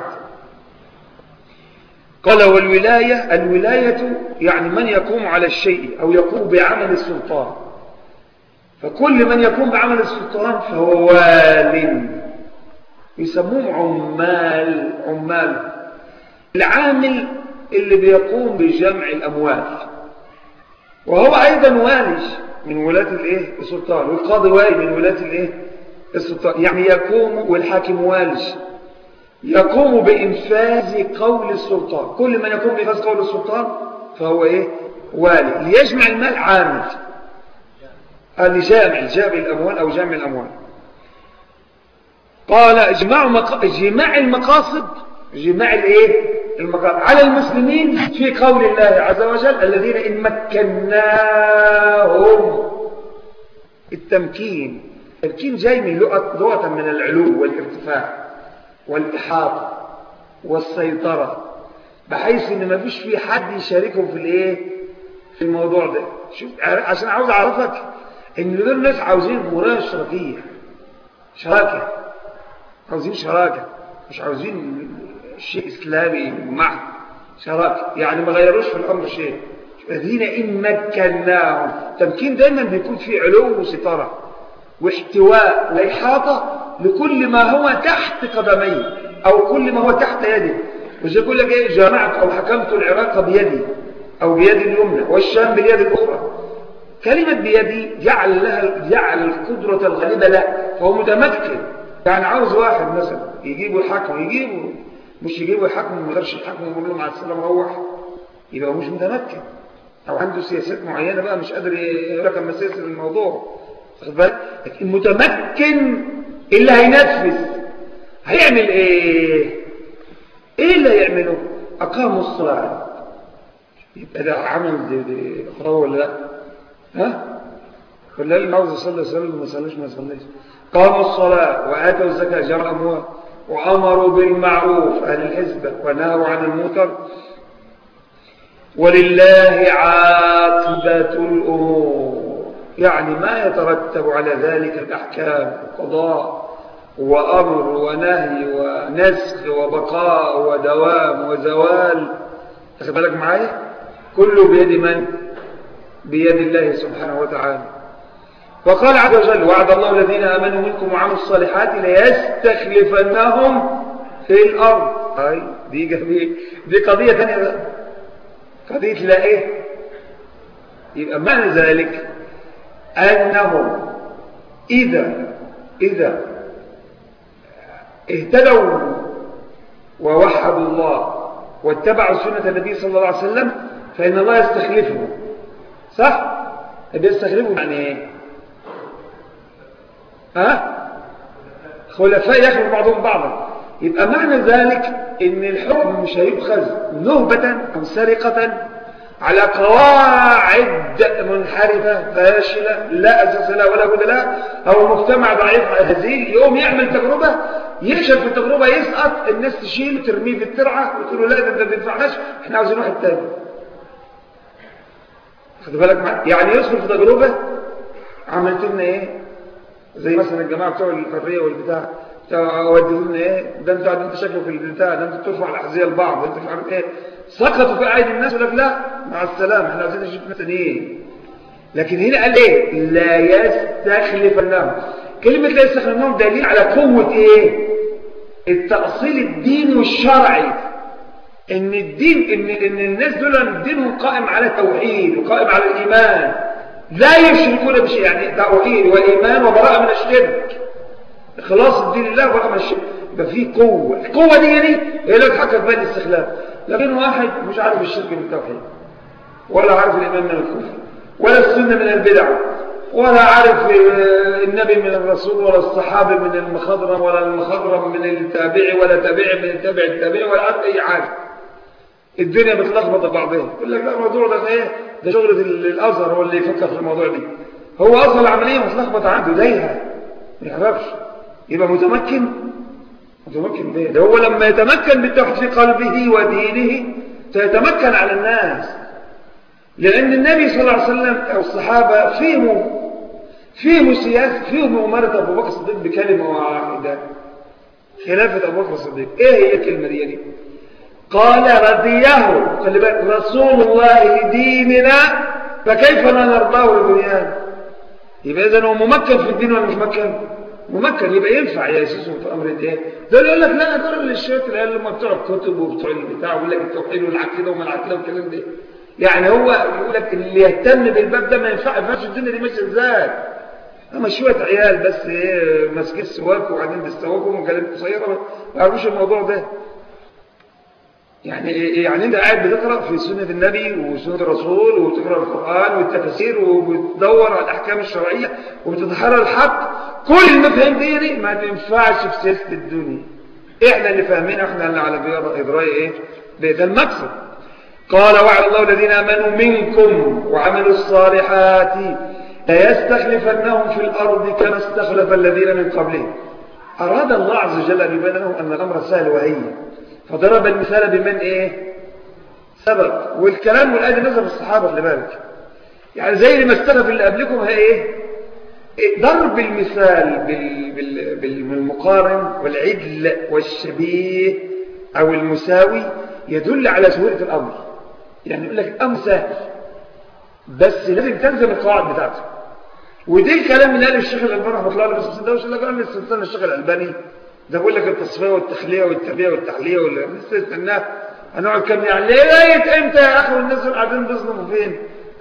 قال والولاية الولاية يعني من يقوم على الشيء أو يقوم بعمل السلطان فكل من يقوم بعمل السلطان فهو وال يسموهم عمال عمال العامل اللي بيقوم بجمع الأموال وهو أيضا والي من ولاة الايه السلطان والقاضي والي من ولاة الايه السلطان يعني يقوم والحاكم والي يقوم بإنفاذ قول السلطان كل من يقوم بإنفاذ قول السلطان فهو إيه والي ليجمع المال عامل اللي جامع جامع الأموال أو جامع الأموال قال اجماع مق... جماع المقاصد جماع الايه المقاصد على المسلمين في قول الله عز وجل الذين إن مكناهم التمكين التمكين جاي من لغة لغة من العلو والارتفاع والإحاطة والسيطرة بحيث ان ما فيش في حد يشاركهم في الايه في الموضوع ده شوف عشان عاوز اعرفك ان دول الناس عاوزين مرايه اشتراكيه شراكه عاوزين شراكه مش عاوزين شيء اسلامي محض شراكه يعني ما غيروش في الامر شيء الذين ان مكناهم تمكين دايما بيكون فيه علو وستاره واحتواء واحاطه لكل ما هو تحت قدميه او كل ما هو تحت يده مش يقول لك ايه جامعت او حكمت العراق بيدي او بيد اليمنى والشام باليد الاخرى كلمة بيدي جعل لها جعل القدرة الغالبة لا فهو متمكن يعني عاوز واحد مثلا يجيبوا الحكم يجيبوا مش يجيبوا الحكم ما يقدرش الحكم يقول له مع السلامة روح يبقى هو مش متمكن او عنده سياسات معينة بقى مش قادر يركب مسياسة الموضوع واخد بالك لكن المتمكن اللي هينفذ هيعمل ايه ايه اللي هيعمله اقاموا الصلاة يبقى ده عمل دي دي اخروه ولا لا ها ولا اللي عاوز يصلي يصلي وما يصليش ما يصليش قاموا الصلاة وآتوا الزكاة جرى أموال وأمروا بالمعروف أهل الحزبة ونهوا عن المنكر ولله عاقبة الأمور يعني ما يترتب على ذلك الأحكام القضاء وأمر ونهي ونسخ وبقاء ودوام وزوال أخذ بالك معايا كله بيد من بيد الله سبحانه وتعالى وقال عز وجل وعد الله الذين آمنوا منكم وعملوا الصالحات ليستخلفنهم في الأرض هاي دي, دي, دي قضية ثانية بقى قضية لا إيه يبقى معنى ذلك أنهم إذا إذا اهتدوا ووحدوا الله واتبعوا سنة النبي صلى الله عليه وسلم فإن الله يستخلفهم صح؟ يستخلفهم يعني ايه؟ ها؟ خلفاء يخلف بعضهم بعضا يبقى معنى ذلك ان الحكم مش هيؤخذ نهبة او سرقة على قواعد منحرفة فاشلة لا أساس لها ولا بد لها أو مجتمع ضعيف هزيل يقوم يعمل تجربة يفشل في التجربة يسقط الناس تشيله ترميه في الترعة وتقول له لا ده انت ما تنفعناش احنا عاوزين واحد تاني خد بالك معايا يعني يدخل في تجربة عملت لنا ايه زي مثلا الجماعة بتوع الحرية والبتاع ودوا لنا ايه ده انت انت شكله في البتاع ده انت ترفع الاحذيه لبعض انت مش عارف ايه سقطوا في ايدي الناس ولا لا مع السلامه احنا عايزين نشوف ناس تانيين لكن هنا قال ايه لا يستخلفنهم كلمه لا يستخلفنهم دليل على قوه ايه التاصيل الديني والشرعي ان الدين ان ان الناس دول دينهم قائم على التوحيد وقائم على الايمان لا يشركون بشيء يعني توحيد وايمان وبراءه من الشرك خلاص الدين الله وبراءه من الشرك يبقى في قوه القوه دي يعني هي اللي تحقق بين الاستخلاف لكن واحد مش عارف الشرك من التوحيد ولا عارف الايمان من الكفر ولا السنه من البدع ولا عارف النبي من الرسول ولا الصحابي من المخضرم ولا المخضرم من التابعي ولا تابعي من التابع التابعي ولا عارف اي حاجه الدنيا متلخبطه بعضها يقول لك لا الموضوع ده ايه ده شغل الازهر هو اللي يفكر في الموضوع دي هو اصلا العمليه متلخبطه عنده دايها ما يعرفش يبقى متمكن متمكن بيه ده هو لما يتمكن بالتوحيد في قلبه ودينه سيتمكن على الناس لأن النبي صلى الله عليه وسلم أو الصحابة فهموا فهموا سياسة فهموا أمارة أبو بكر الصديق بكلمة واحدة خلافة أبو بكر الصديق إيه هي الكلمة دي يعني؟ قال رضيه خلي بالك رسول الله ديننا فكيف لا نرضاه لدنيانا يبقى إذا هو ممكن في الدين ولا مش ممكن؟ ممكن يبقى ينفع ياسسهم في امر ايه ده يقول لك لا دول الشيخ العيال اللي هم بتوع الكتب وبتوع البتاع ويقول لك التوحيد والعقيده وما العقيده والكلام ده يعني هو يقول لك اللي يهتم بالباب ده ما ينفع ينفعش الدنيا دي ماشيه ازاي اما شويه عيال بس ايه ماسكين سواك وقاعدين بيستواكوا وكلام قصيره ما يعرفوش الموضوع ده يعني يعني انت قاعد بتقرا في سنه النبي وسنه الرسول وتقرا القران والتفاسير وبتدور على الاحكام الشرعيه وبتتحرى الحق كل المفاهيم دي ما تنفعش في سياسه الدنيا احنا اللي فاهمين احنا اللي على ادراي ايه ده المقصد قال وعد الله الذين امنوا منكم وعملوا الصالحات ليستخلفنهم في الارض كما استخلف الذين من قبلهم اراد الله عز وجل ان يبين لهم ان الامر سهل وهين فضرب المثال بمن ايه سبق والكلام والايه نزل في الصحابه خلي بالك يعني زي ما استخلف اللي قبلكم هي ايه ضرب المثال بال... بال... بالمقارن والعدل والشبيه او المساوي يدل على سهوله الامر يعني يقول لك الامر سهل بس لازم تلزم القواعد بتاعته ودي الكلام اللي قاله الشيخ الالباني رحمه الله عليه بس ده مش اللي قاله السلطان الشيخ الالباني ده بقول لك التصفيه والتخليه والتربيه والتحليه ولا لسه استناه هنقعد كام يعني لغايه امتى يا اخي والناس قاعدين بيظلموا فين؟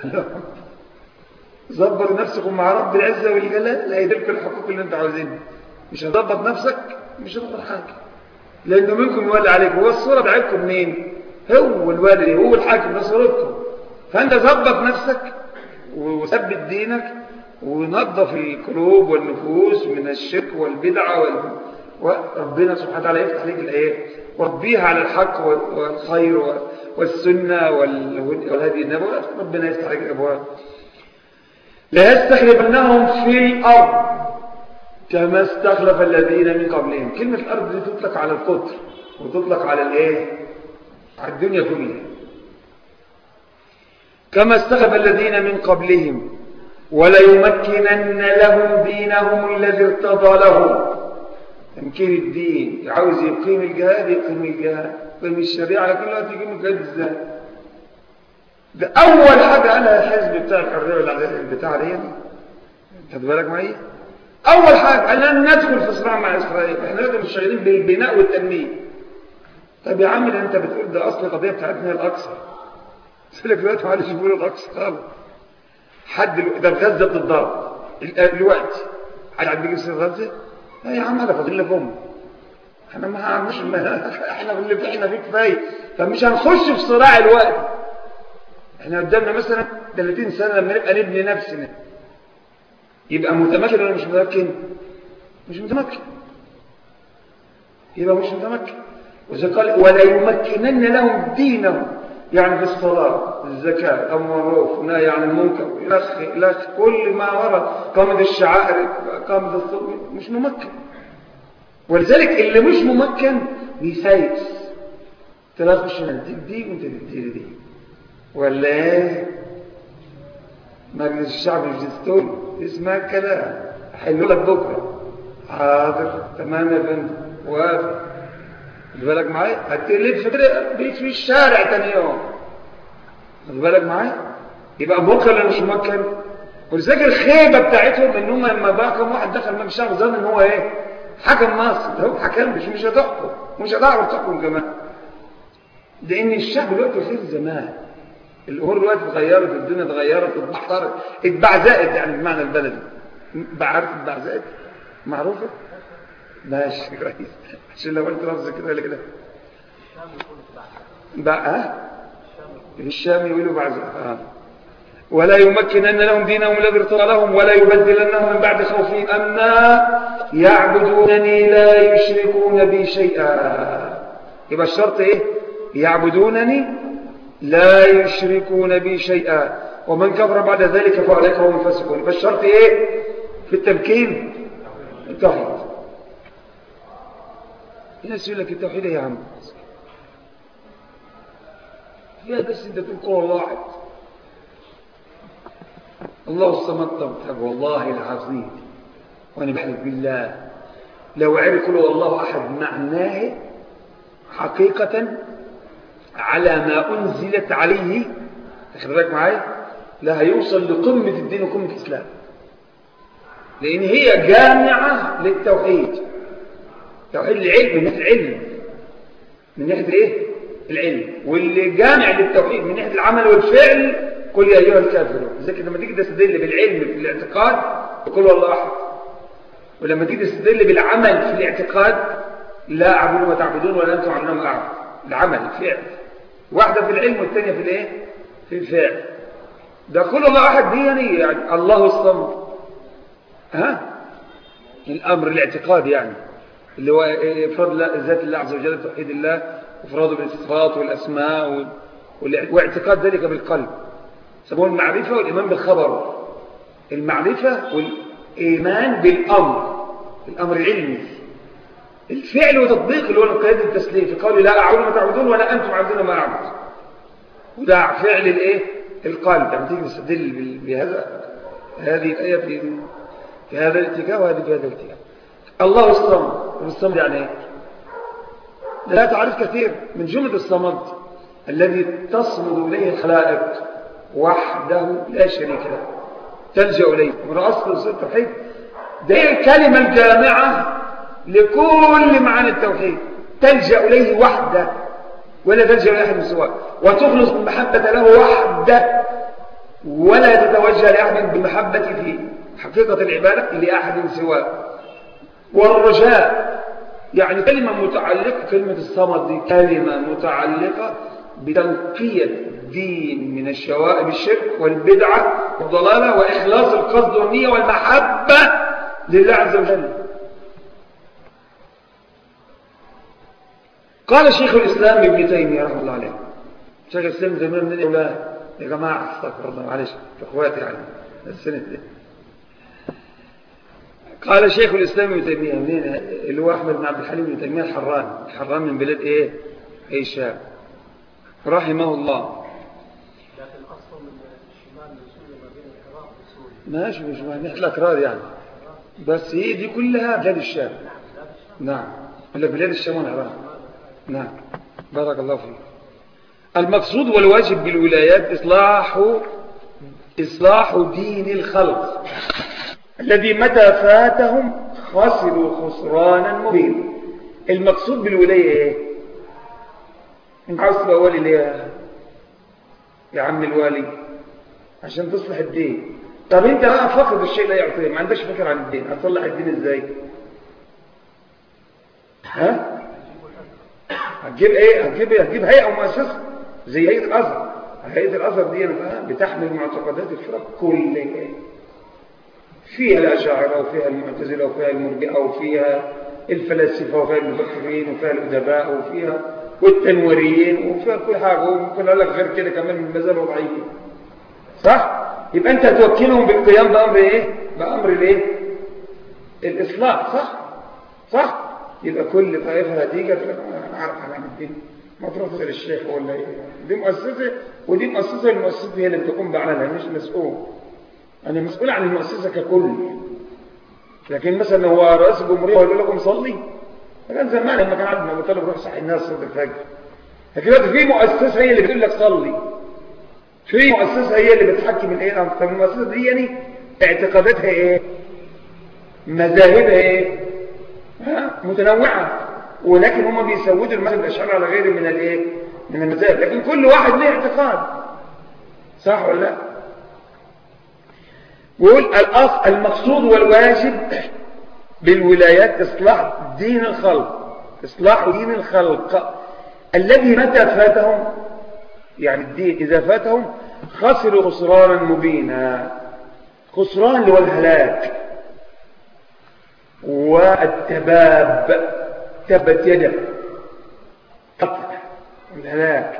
ظبط نفسكم مع رب العزه والجلال لا يدرك الحقوق اللي انت عاوزينها مش هتظبط نفسك مش هتظبط حاجه لانه منكم يولي عليكم هو الصوره بتاعتكم مين؟ هو الوالد هو الحاكم ده صورتكم فانت ظبط نفسك وثبت دينك ونظف القلوب والنفوس من الشرك والبدعه وال... وربنا سبحانه وتعالى يفتح عليك الايه وربيها على الحق والخير والسنه والهدي النبوي ربنا يفتح عليك الابواب لا يستخلفنهم في الارض كما استخلف الذين من قبلهم كلمه الارض دي تطلق على القطر وتطلق على الايه على الدنيا كلها كما استخف الذين من قبلهم وليمكنن لهم دينهم الذي ارتضى لهم تمكين الدين عاوز يقيم الجهاد يقيم الجهاد يقيم الشريعة كلها تقيم الجهاد ده أول حاجة قالها الحزب بتاع الحرية بتاع دي خد بالك معايا أول حاجة قال لن ندخل في صراع مع إسرائيل احنا لازم شغالين بالبناء والتنمية طب يا عم ده أنت بتقول ده أصل القضية بتاعتنا الأقصى سلك دلوقتي معلش بيقولوا الأقصى خالص حد ده غزة بتضرب دلوقتي حد بيجي في غزة لا يا عم انا فاضل لك ام احنا ما مش ما احنا اللي احنا فيه كفايه فمش هنخش في صراع الوقت احنا قدامنا مثلا 30 سنه لما نبقى نبني نفسنا يبقى متمكن ولا مش متمكن مش متمكن يبقى مش متمكن وإذا قال ولا يمكنن لهم دينهم يعني في الصلاة الزكاة المعروف نهي عن المنكر إلخ إلخ كل ما ورد قامت الشعائر قامت الصوم مش ممكن ولذلك اللي مش ممكن بيسايس تلاقش نديك دي وانت تديني دي ولا ايه مجلس الشعب مش دستوري اسمها كلام حلو لك بكره حاضر تمام يا فندم وافق خد بالك معايا هتلف بيت في الشارع تاني يوم خد بالك معايا يبقى بكره اللي مش ممكن ولذلك الخيبه بتاعتهم ان هم لما بقى كم واحد دخل مجلس الشعب ظن ان هو ايه حكم مصر ده هو حكم مش مش هتحكم مش هتعرف تحكم كمان لان الشعب دلوقتي غير زمان الامور دلوقتي اتغيرت الدنيا اتغيرت اتبحرت اتبعزقت يعني بمعنى البلدي عارف اتبعزقت معروفه ماشي كويس عشان لو قلت لفظ كده ولا كده بقى الشام يقولوا بعد آه. ولا يمكنن لهم دينهم الذي ارتضى لهم ولا يبدلنهم من بعد خوفهم امنا يعبدونني لا يشركون بي شيئا يبقى الشرط ايه يعبدونني لا يشركون بي شيئا ومن كفر بعد ذلك فاولئك هم الفاسقون يبقى الشرط ايه في التمكين التوحيد الناس يقول لك التوحيد يا عم فيها بس انت تقول قول الله واحد الله الصمد طب والله العظيم وانا بحلف بالله لو عرف قل الله احد معناه حقيقة على ما انزلت عليه خد بالك معايا لا هيوصل لقمة الدين وقمة الاسلام لان هي جامعة للتوحيد توحيد العلم من ناحيه العلم من ناحيه الايه العلم واللي جامع للتوحيد من ناحيه العمل والفعل قل يا ايها الكافرون زي كده لما تيجي تستدل بالعلم في الاعتقاد تقول والله احد ولما تيجي تستدل بالعمل في الاعتقاد لا اعبد ما تعبدون ولا انتم عبدون ما اعبد العمل الفعل واحده في العلم والثانيه في الايه في الفعل ده كل الله احد دي يعني, يعني الله الصمد ها الامر الاعتقاد يعني اللي هو إفراد ذات الله عز وجل توحيد الله إفراده بالصفات والأسماء واعتقاد ذلك بالقلب سموه المعرفة والإيمان بالخبر المعرفة والإيمان بالأمر الأمر العلمي الفعل وتطبيق اللي هو القياد التسليم في قوله لا أعبد ما تعبدون ولا أنتم عبدون ما أعبد وده فعل الإيه القلب يعني تيجي تستدل بهذا هذه الآية في في هذا الاتجاه وهذه في هذا الاتجاه الله الصمد والصمد يعني ايه لا تعرف كثير من جملة الصمد الذي تصمد إليه الخلائق وحده لا شريك له تلجأ إليه من أصل التوحيد دي الكلمة الجامعة لكل معاني التوحيد تلجأ إليه وحده ولا تلجأ إلى أحد من سواه وتخلص المحبة له وحده ولا تتوجه لأحد بالمحبة في حقيقة العبادة لأحد سواه والرجاء يعني كلمة متعلقة كلمة الصمد دي كلمة متعلقة بتنقية الدين من الشوائب الشرك والبدعة والضلالة وإخلاص القصد والنية والمحبة لله عز وجل قال شيخ الإسلام ابن تيمية رحمه الله عليه شيخ الإسلام زمان من الأولاد يا جماعة استغفر الله معلش اخواتي يعني السنة دي قال شيخ الإسلام ابن تيمية منين اللي هو أحمد بن عبد الحليم بن تيمية الحران الحران من بلاد إيه أي شام رحمه الله لكن أصلا ماشي مش معنى الأكراد يعني بس هي دي كلها بلاد الشام نعم ولا بلاد الشام والعراق نعم بارك الله فيك المقصود والواجب بالولايات إصلاح إصلاح دين الخلق الذي متى فاتهم خسروا خسرانا مبينا المقصود بالولاية ايه انت عاوز تبقى ولي ليه يا عم الوالي عشان تصلح الدين طب انت بقى فقد الشيء لا يعطيه ما عندكش فكره عن الدين هتصلح الدين ازاي ها هتجيب ايه هتجيب ايه هتجيب هيئه ومؤسسه زي هيئه الازهر هيئه الازهر دي بتحمل معتقدات الفرق كلها فيها الاشاعره وفيها المعتزله وفيها المرجئه وفيها الفلاسفه وفيها المفكرين وفيها الادباء وفيها والتنويريين وفيها كل حاجه وممكن اقول لك غير كده كمان من مازال وضعيين صح يبقى انت هتوكلهم بالقيام بامر ايه بامر الايه الاصلاح صح صح يبقى كل طائفه هتيجي تقول انا عارف عن الدين ما تروح تسال الشيخ ولا ايه دي مؤسسه ودي مؤسسه المؤسسه هي اللي بتقوم بعملها مش مسؤول انا مسؤول عن المؤسسه ككل لكن مثلا هو رئيس الجمهوريه يقول لكم صلي كان زمان لما كان عندنا ابو طالب روح صحي الناس صلاه الفجر لكن دلوقتي في مؤسسه هي اللي بتقول لك صلي في مؤسسه هي اللي بتحكم الايه طب المؤسسه دي يعني اعتقاداتها ايه مذاهبها ايه ها متنوعه ولكن هم بيسودوا المذهب الاشعري على غيره من الايه من المذاهب لكن كل واحد له اعتقاد صح ولا لا ويقول الأصل المقصود والواجب بالولايات إصلاح دين الخلق إصلاح دين الخلق الذي متى فاتهم يعني الدين إذا فاتهم خسروا خسرانا مبينا خسران اللي هو الهلاك والتباب تبت يده قطع الهلاك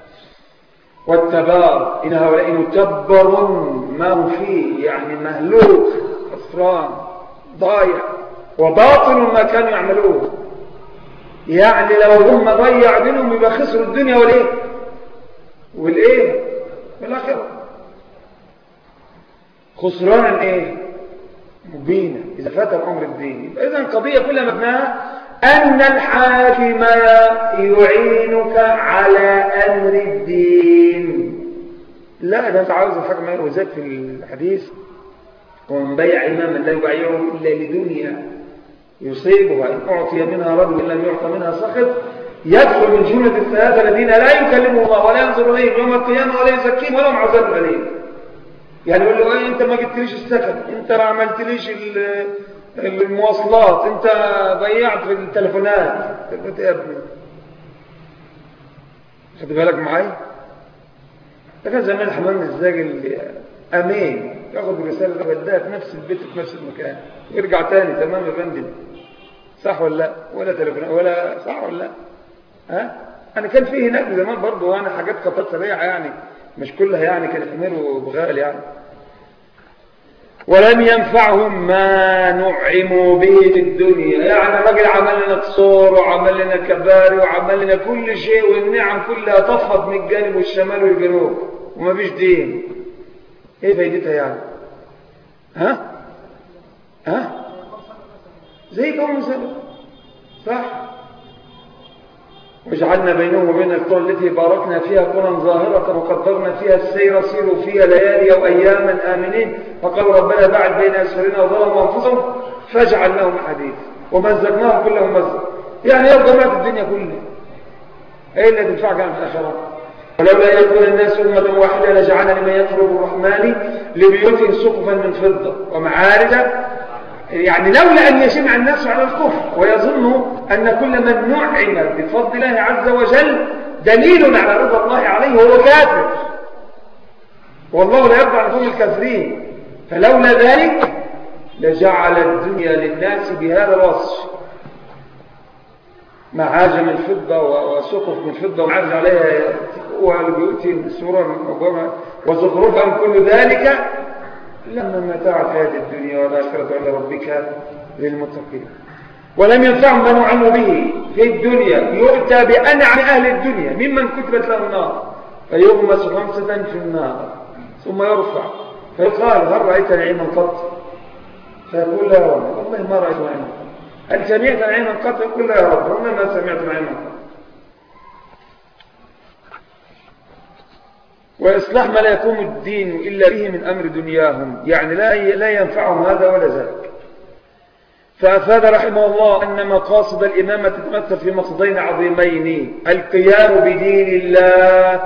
والتبار إن هؤلاء متبر ما هو فيه يعني مهلوك خسران ضايع وباطل ما كانوا يعملون يعني لو هم ضيع دينهم يبقى خسروا الدنيا والايه والايه والاخره خسرانا ايه مبينا اذا فات الامر الديني اذا القضيه كلها مبناها ان الحاكم يعينك على امر الدين لا ده انت عاوز الحكم وزاد في الحديث ومن بيع اماما لا يبايعه الا لدنيا يصيبها ان اعطي منها رجل لم يعطى منها سخط يدخل من جمله الثلاثه الذين لا يكلمهم الله ولا ينظر اليهم يوم القيامه ولا يزكيهم ولا عذاب اليم يعني يقول له ايه انت ما جبتليش السكن انت ما عملتليش المواصلات انت ضيعت في التليفونات قلت يا ابني خد بالك معايا ده كان زمان حمام الزاجل امين ياخد الرساله ده بدها في نفس البيت في نفس المكان ويرجع تاني تمام يا فندم صح ولا لا ولا تليفون ولا صح ولا لا ها انا كان في هناك زمان برضه وانا حاجات قطات سريعه يعني مش كلها يعني كان حمير وبغال يعني ولم ينفعهم ما نعموا به في الدنيا يعني الراجل عمل لنا قصور وعمل لنا كباري وعمل لنا كل شيء والنعم كلها تفض من الجانب والشمال والجنوب وما فيش دين ايه فايدتها يعني ها ها زي قوم سلم صح وجعلنا بينهم وبين القرى التي باركنا فيها قرى ظاهرة وقدرنا فيها السير سيروا فيها ليالي وأياما آمنين فقالوا ربنا بعد بين أسفلنا وظلموا أنفسهم فاجعلناهم حديث ومزقناهم كلهم مزق يعني يبقى ما في الدنيا كلها ايه اللي تنفعك عن الآخرة ولولا يكون الناس أمة واحدة لجعلنا لمن يطلب الرحمن لبيوتهم سقفا من فضة ومعارج يعني لولا أن يجمع الناس على الكفر ويظن أن كل من نعم بفضل الله عز وجل دليل على رضا الله عليه وهو كافر والله لا يرضى عن قوم الكافرين فلولا ذلك لجعل الدنيا للناس بهذا الوصف معاجم الفضة وسقف من فضة ومعاج عليها والبيوت سورة وزخرفا كل ذلك لما متاع الحياة الدنيا والآخرة عند ربك للمتقين ولم ينفعهم ما نعم به في الدنيا يؤتى بأنعم أهل الدنيا ممن كتبت له النار فيغمس خمسة في النار ثم يرفع فيقال هل رأيت نعيما قط فيقول لا والله ما رأيت نعيما هل سمعت نعيما قط يقول لا يا رب والله ما سمعت نعيما قط وإصلاح ما لا يقوم الدين إلا به من أمر دنياهم يعني لا لا ينفعهم هذا ولا ذاك فأفاد رحمه الله أن مقاصد الإمامة تتمثل في مقصدين عظيمين القيام بدين الله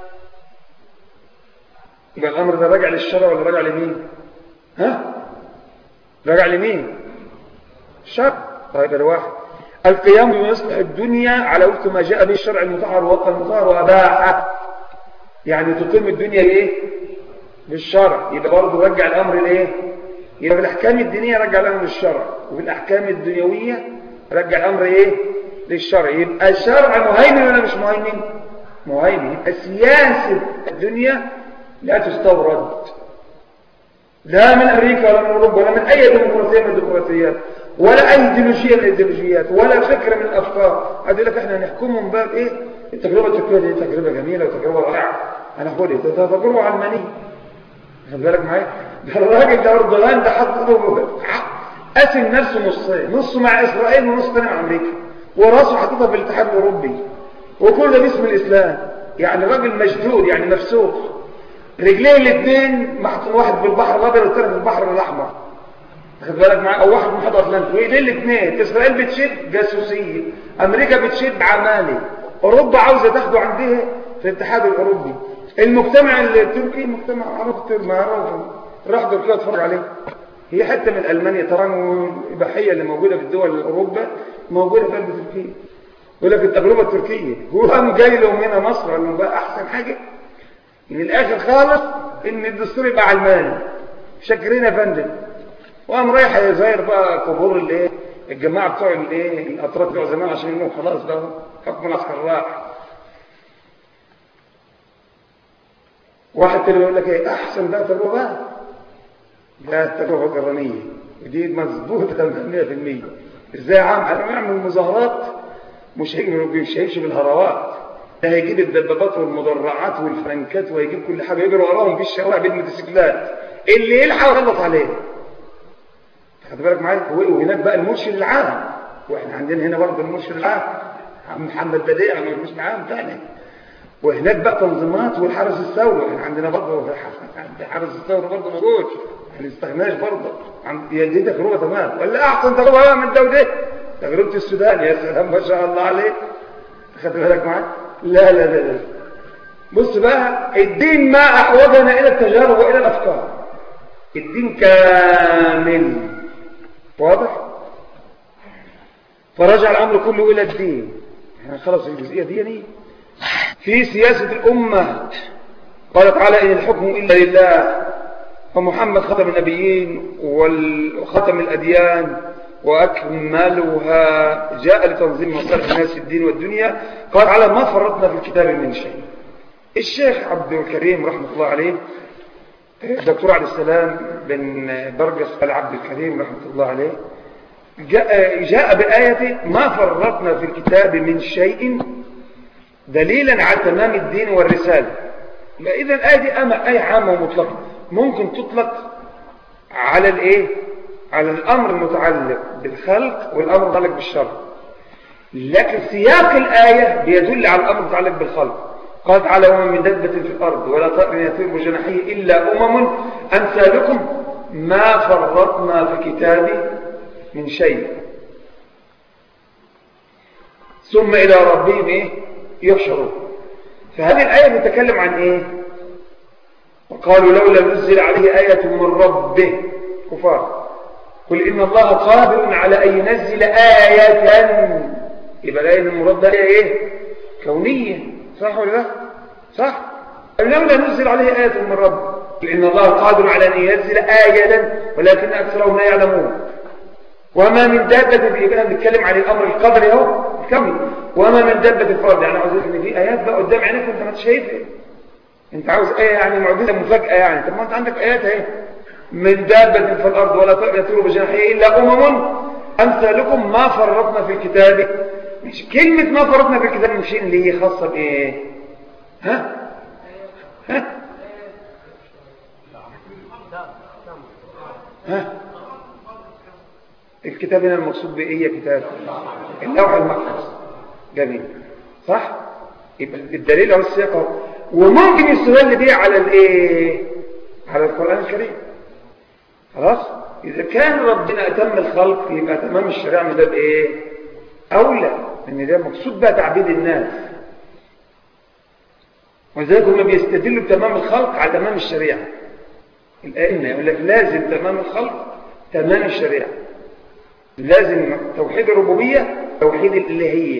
يبقى الأمر ده راجع للشرع ولا راجع لمين ها راجع لمين الشرع طيب الواحد القيام بمصلح الدنيا على وفق ما جاء به الشرع المطهر ووقع المطهر وأباحه يعني تقيم الدنيا بايه بالشرع يبقى برضه رجع الامر لايه يبقى بالاحكام الدينيه رجع الامر للشرع وبالاحكام الدنيويه رجع الامر ايه للشرع يبقى الشرع مهيمن ولا مش مهيمن مهيمن يبقى سياسه الدنيا لا تستورد لا من امريكا ولا من اوروبا ولا من اي ديمقراطيه من الديمقراطيات ولا اي ايديولوجيه من الايديولوجيات ولا فكره من الافكار هذه لك احنا نحكمهم باب ايه التجربه التركيه دي تجربه جميله وتجربه رائعه هناخدها ده تجربه علمانيه خد بالك معايا ده الراجل ده اردوغان ده حط قسم نفسه نصين نصه مع اسرائيل ونص تاني مع امريكا وراسه حاططها في الاتحاد الاوروبي وكل ده باسم الاسلام يعني راجل مشدود يعني مفسوخ رجليه الاثنين محطوط واحد في البحر الابيض والثاني في البحر الاحمر خد بالك معايا او واحد في المحيط الاطلنطي وايديه الاثنين اسرائيل بتشد جاسوسيه امريكا بتشد عمالي اوروبا عاوزه تاخده عندها في الاتحاد الاوروبي المجتمع التركي مجتمع معروف معروف راح تركيا اتفرج عليه هي حته من المانيا ترى الاباحيه اللي موجوده في الدول اوروبا موجوده في قلب تركيا يقول لك التجربه التركيه هو قام جاي لهم هنا مصر قال بقى احسن حاجه من الاخر خالص ان الدستور يبقى علماني شاكرين يا فندم وقام رايح يزاير بقى قبور الايه الجماعه بتوع الايه الاتراك بتوع زمان عشان انهم خلاص بقى حكم العسكر راح واحد تاني يقول لك ايه احسن بقى تجربه لا التجربه القرنيه ودي مظبوطه 100% ازاي عم يعمل مظاهرات مش مش هيمشي بالهروات ده هيجيب الدبابات والمدرعات والفلنكات وهيجيب كل حاجه يجري وراهم في الشوارع بالموتوسيكلات اللي يلحق يغلط عليه خد بالك معايا وهناك بقى المرشد العام واحنا عندنا هنا برضه المرشد العام محمد بديع مش معاهم تاني وهناك بقى تنظيمات والحرس الثوري احنا عندنا برضه حرس الثوري برضه موجود ما نستغناش برضه عن دي تجربه تمام ولا احسن تجربه بقى من ده وده تجربه السودان يا سلام ما شاء الله عليك خد بالك معايا لا لا لا لا بص بقى الدين ما احوجنا الى التجارب والى الافكار الدين كامل واضح فرجع الامر كله الى الدين احنا خلص الجزئيه دي يعني في سياسه الامه قال تعالى ان الحكم الا لله ومحمد ختم النبيين وختم الاديان واكملها جاء لتنظيم مصالح الناس في الدين والدنيا قال تعالى ما فرطنا في الكتاب من شيء الشيخ عبد الكريم رحمه الله عليه الدكتور عبد السلام بن برجس العبد الكريم رحمه الله عليه جاء, جاء بآية ما فرطنا في الكتاب من شيء دليلا على تمام الدين والرسالة إذا الآية دي أما آية عامة ومطلقة ممكن تطلق على الإيه؟ على الأمر المتعلق بالخلق والأمر المتعلق بالشر لكن سياق الآية بيدل على الأمر المتعلق بالخلق قال تعالى وما من دابة في الأرض ولا طائر يطير بجناحيه إلا أمم أمثالكم ما فرطنا في كتاب من شيء ثم إلى ربهم إيه؟ يحشرون فهذه الآية بتتكلم عن إيه وقالوا لولا نزل عليه آية من ربه كفار قل إن الله قادر على أن ينزل آية يبقى الآية المراد ده إيه كونية صح ولا لا صح لولا نزل عليه آية من رب إن الله قادر على أن ينزل آية ولكن أكثرهم لا يعلمون وما من دابة في كده بنتكلم عن الأمر القدري اهو الكوني وما من دابة في الأرض يعني عاوز إن في آيات بقى قدام عينك وأنت ما انتش شايفها أنت عاوز آية يعني معجزة مفاجأة يعني طب ما أنت عندك آيات أهي من دابة في الأرض ولا طائر يطير بجناحيه إلا أمم أمثالكم ما فرطنا في الكتاب مش كلمة ما فرطنا في الكتاب مش اللي هي خاصة بإيه ها ها ها الكتاب هنا المقصود بإيه كتاب اللوح المحفوظ جميل صح يبقى الدليل هو السياق وممكن يستدل بيه على الايه على القرآن الكريم خلاص إذا كان ربنا أتم الخلق يبقى تمام الشريعة من باب إيه أولى إن ده مقصود بقى تعبيد الناس ولذلك هم بيستدلوا بتمام الخلق على تمام الشريعة الأئمة يقول لك لازم تمام الخلق تمام الشريعة لازم توحيد الربوبية توحيد الإلهية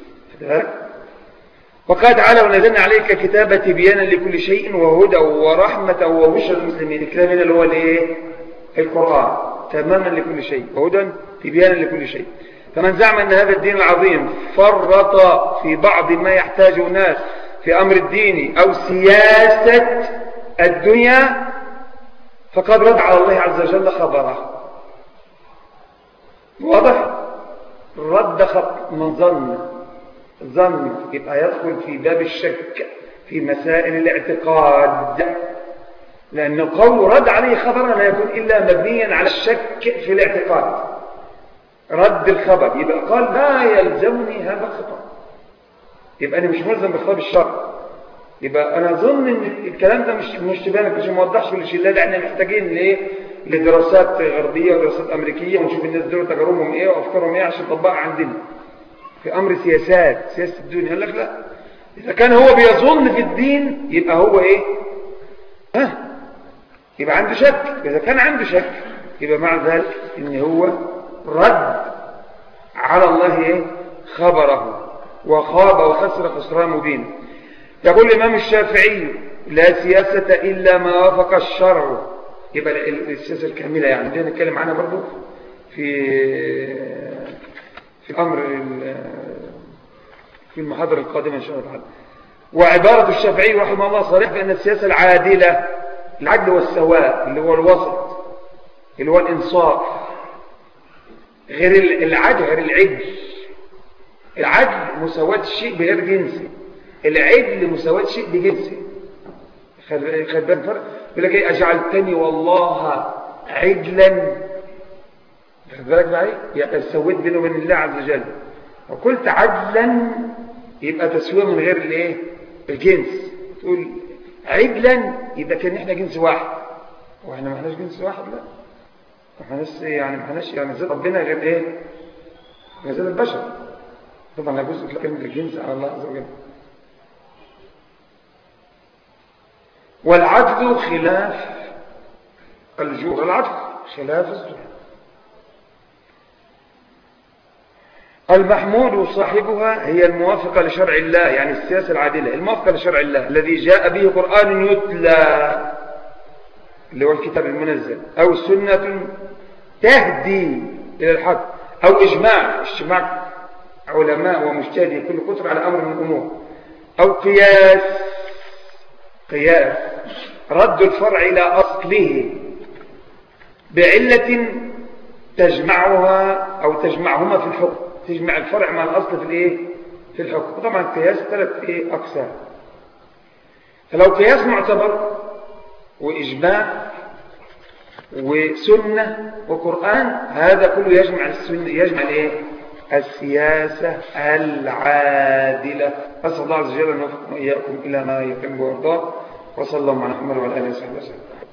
وقال تعالى ونزلنا عليك كتابة تبيانا لكل شيء وهدى ورحمة وبشرى المسلمين الكتاب هنا اللي هو الايه القرآن تماما لكل شيء وهدى تبيانا لكل شيء فمن زعم أن هذا الدين العظيم فرط في بعض ما يحتاجه الناس في أمر الدين أو سياسة الدنيا فقد رد على الله عز وجل خبره واضح رد خط من ظن ظن يبقى يدخل في باب الشك في مسائل الاعتقاد لأن قول رد عليه خبرا لا يكون إلا مبنيا على الشك في الاعتقاد رد الخبر يبقى قال لا يلزمني هذا الخطأ يبقى أنا مش ملزم بخطاب الشر يبقى أنا أظن إن الكلام ده مش مش تبان مش موضحش كل شيء لا ده احنا محتاجين لإيه لدراسات غربية ودراسات أمريكية ونشوف الناس دول تجاربهم إيه وأفكارهم إيه عشان نطبقها عندنا في أمر سياسات سياسة الدنيا يقول لك لا إذا كان هو بيظن في الدين يبقى هو إيه ها يبقى عنده شك إذا كان عنده شك يبقى مع ذلك إن هو رد على الله إيه خبره وخاب وخسر خسران مبين يقول الإمام الشافعي لا سياسة إلا ما وافق الشرع يبقى السياسة الكاملة يعني دي نتكلم عنها برضو في في الأمر في المحاضرة القادمة إن شاء الله تعالى وعبارة الشافعي رحمه الله صريح بأن السياسة العادلة العدل والسواء اللي هو الوسط اللي هو الإنصاف غير العدل غير العدل العدل مساواة الشيء بغير جنسه العدل مساواة الشيء بجنسه خد بالك فرق يقول لك ايه اجعلتني والله عدلا خد بالك بقى ايه يعني سويت بينه وبين الله عز وجل وقلت عدلا يبقى تسويه من غير الايه الجنس تقول عدلا يبقى كان احنا جنس واحد واحنا ما احناش جنس واحد لا احنا ناس يعني ما احناش يعني زي ربنا غير ايه غير زي البشر طبعا لا جزء كلمه الجنس على الله عز وجل والعدل خلاف الجور العدل خلاف الجور المحمود صاحبها هي الموافقة لشرع الله يعني السياسة العادلة الموافقة لشرع الله الذي جاء به قرآن يتلى اللي هو الكتاب المنزل أو سنة تهدي إلى الحق أو إجماع اجتماع علماء ومجتهدين كل كتر على أمر من الأمور أو قياس قياس رد الفرع إلى أصله بعلة تجمعها أو تجمعهما في الحكم تجمع الفرع مع الأصل في الإيه؟ في الحكم طبعا القياس ثلاث إيه أقسام فلو قياس معتبر وإجماع وسنة وقرآن هذا كله يجمع السنة يجمع الإيه؟ السياسة العادلة أسأل الله عز وجل أن يوفقنا إياكم إلى ما يحب ويرضاه وصلى الله على محمد وعلى آله وصحبه وسلم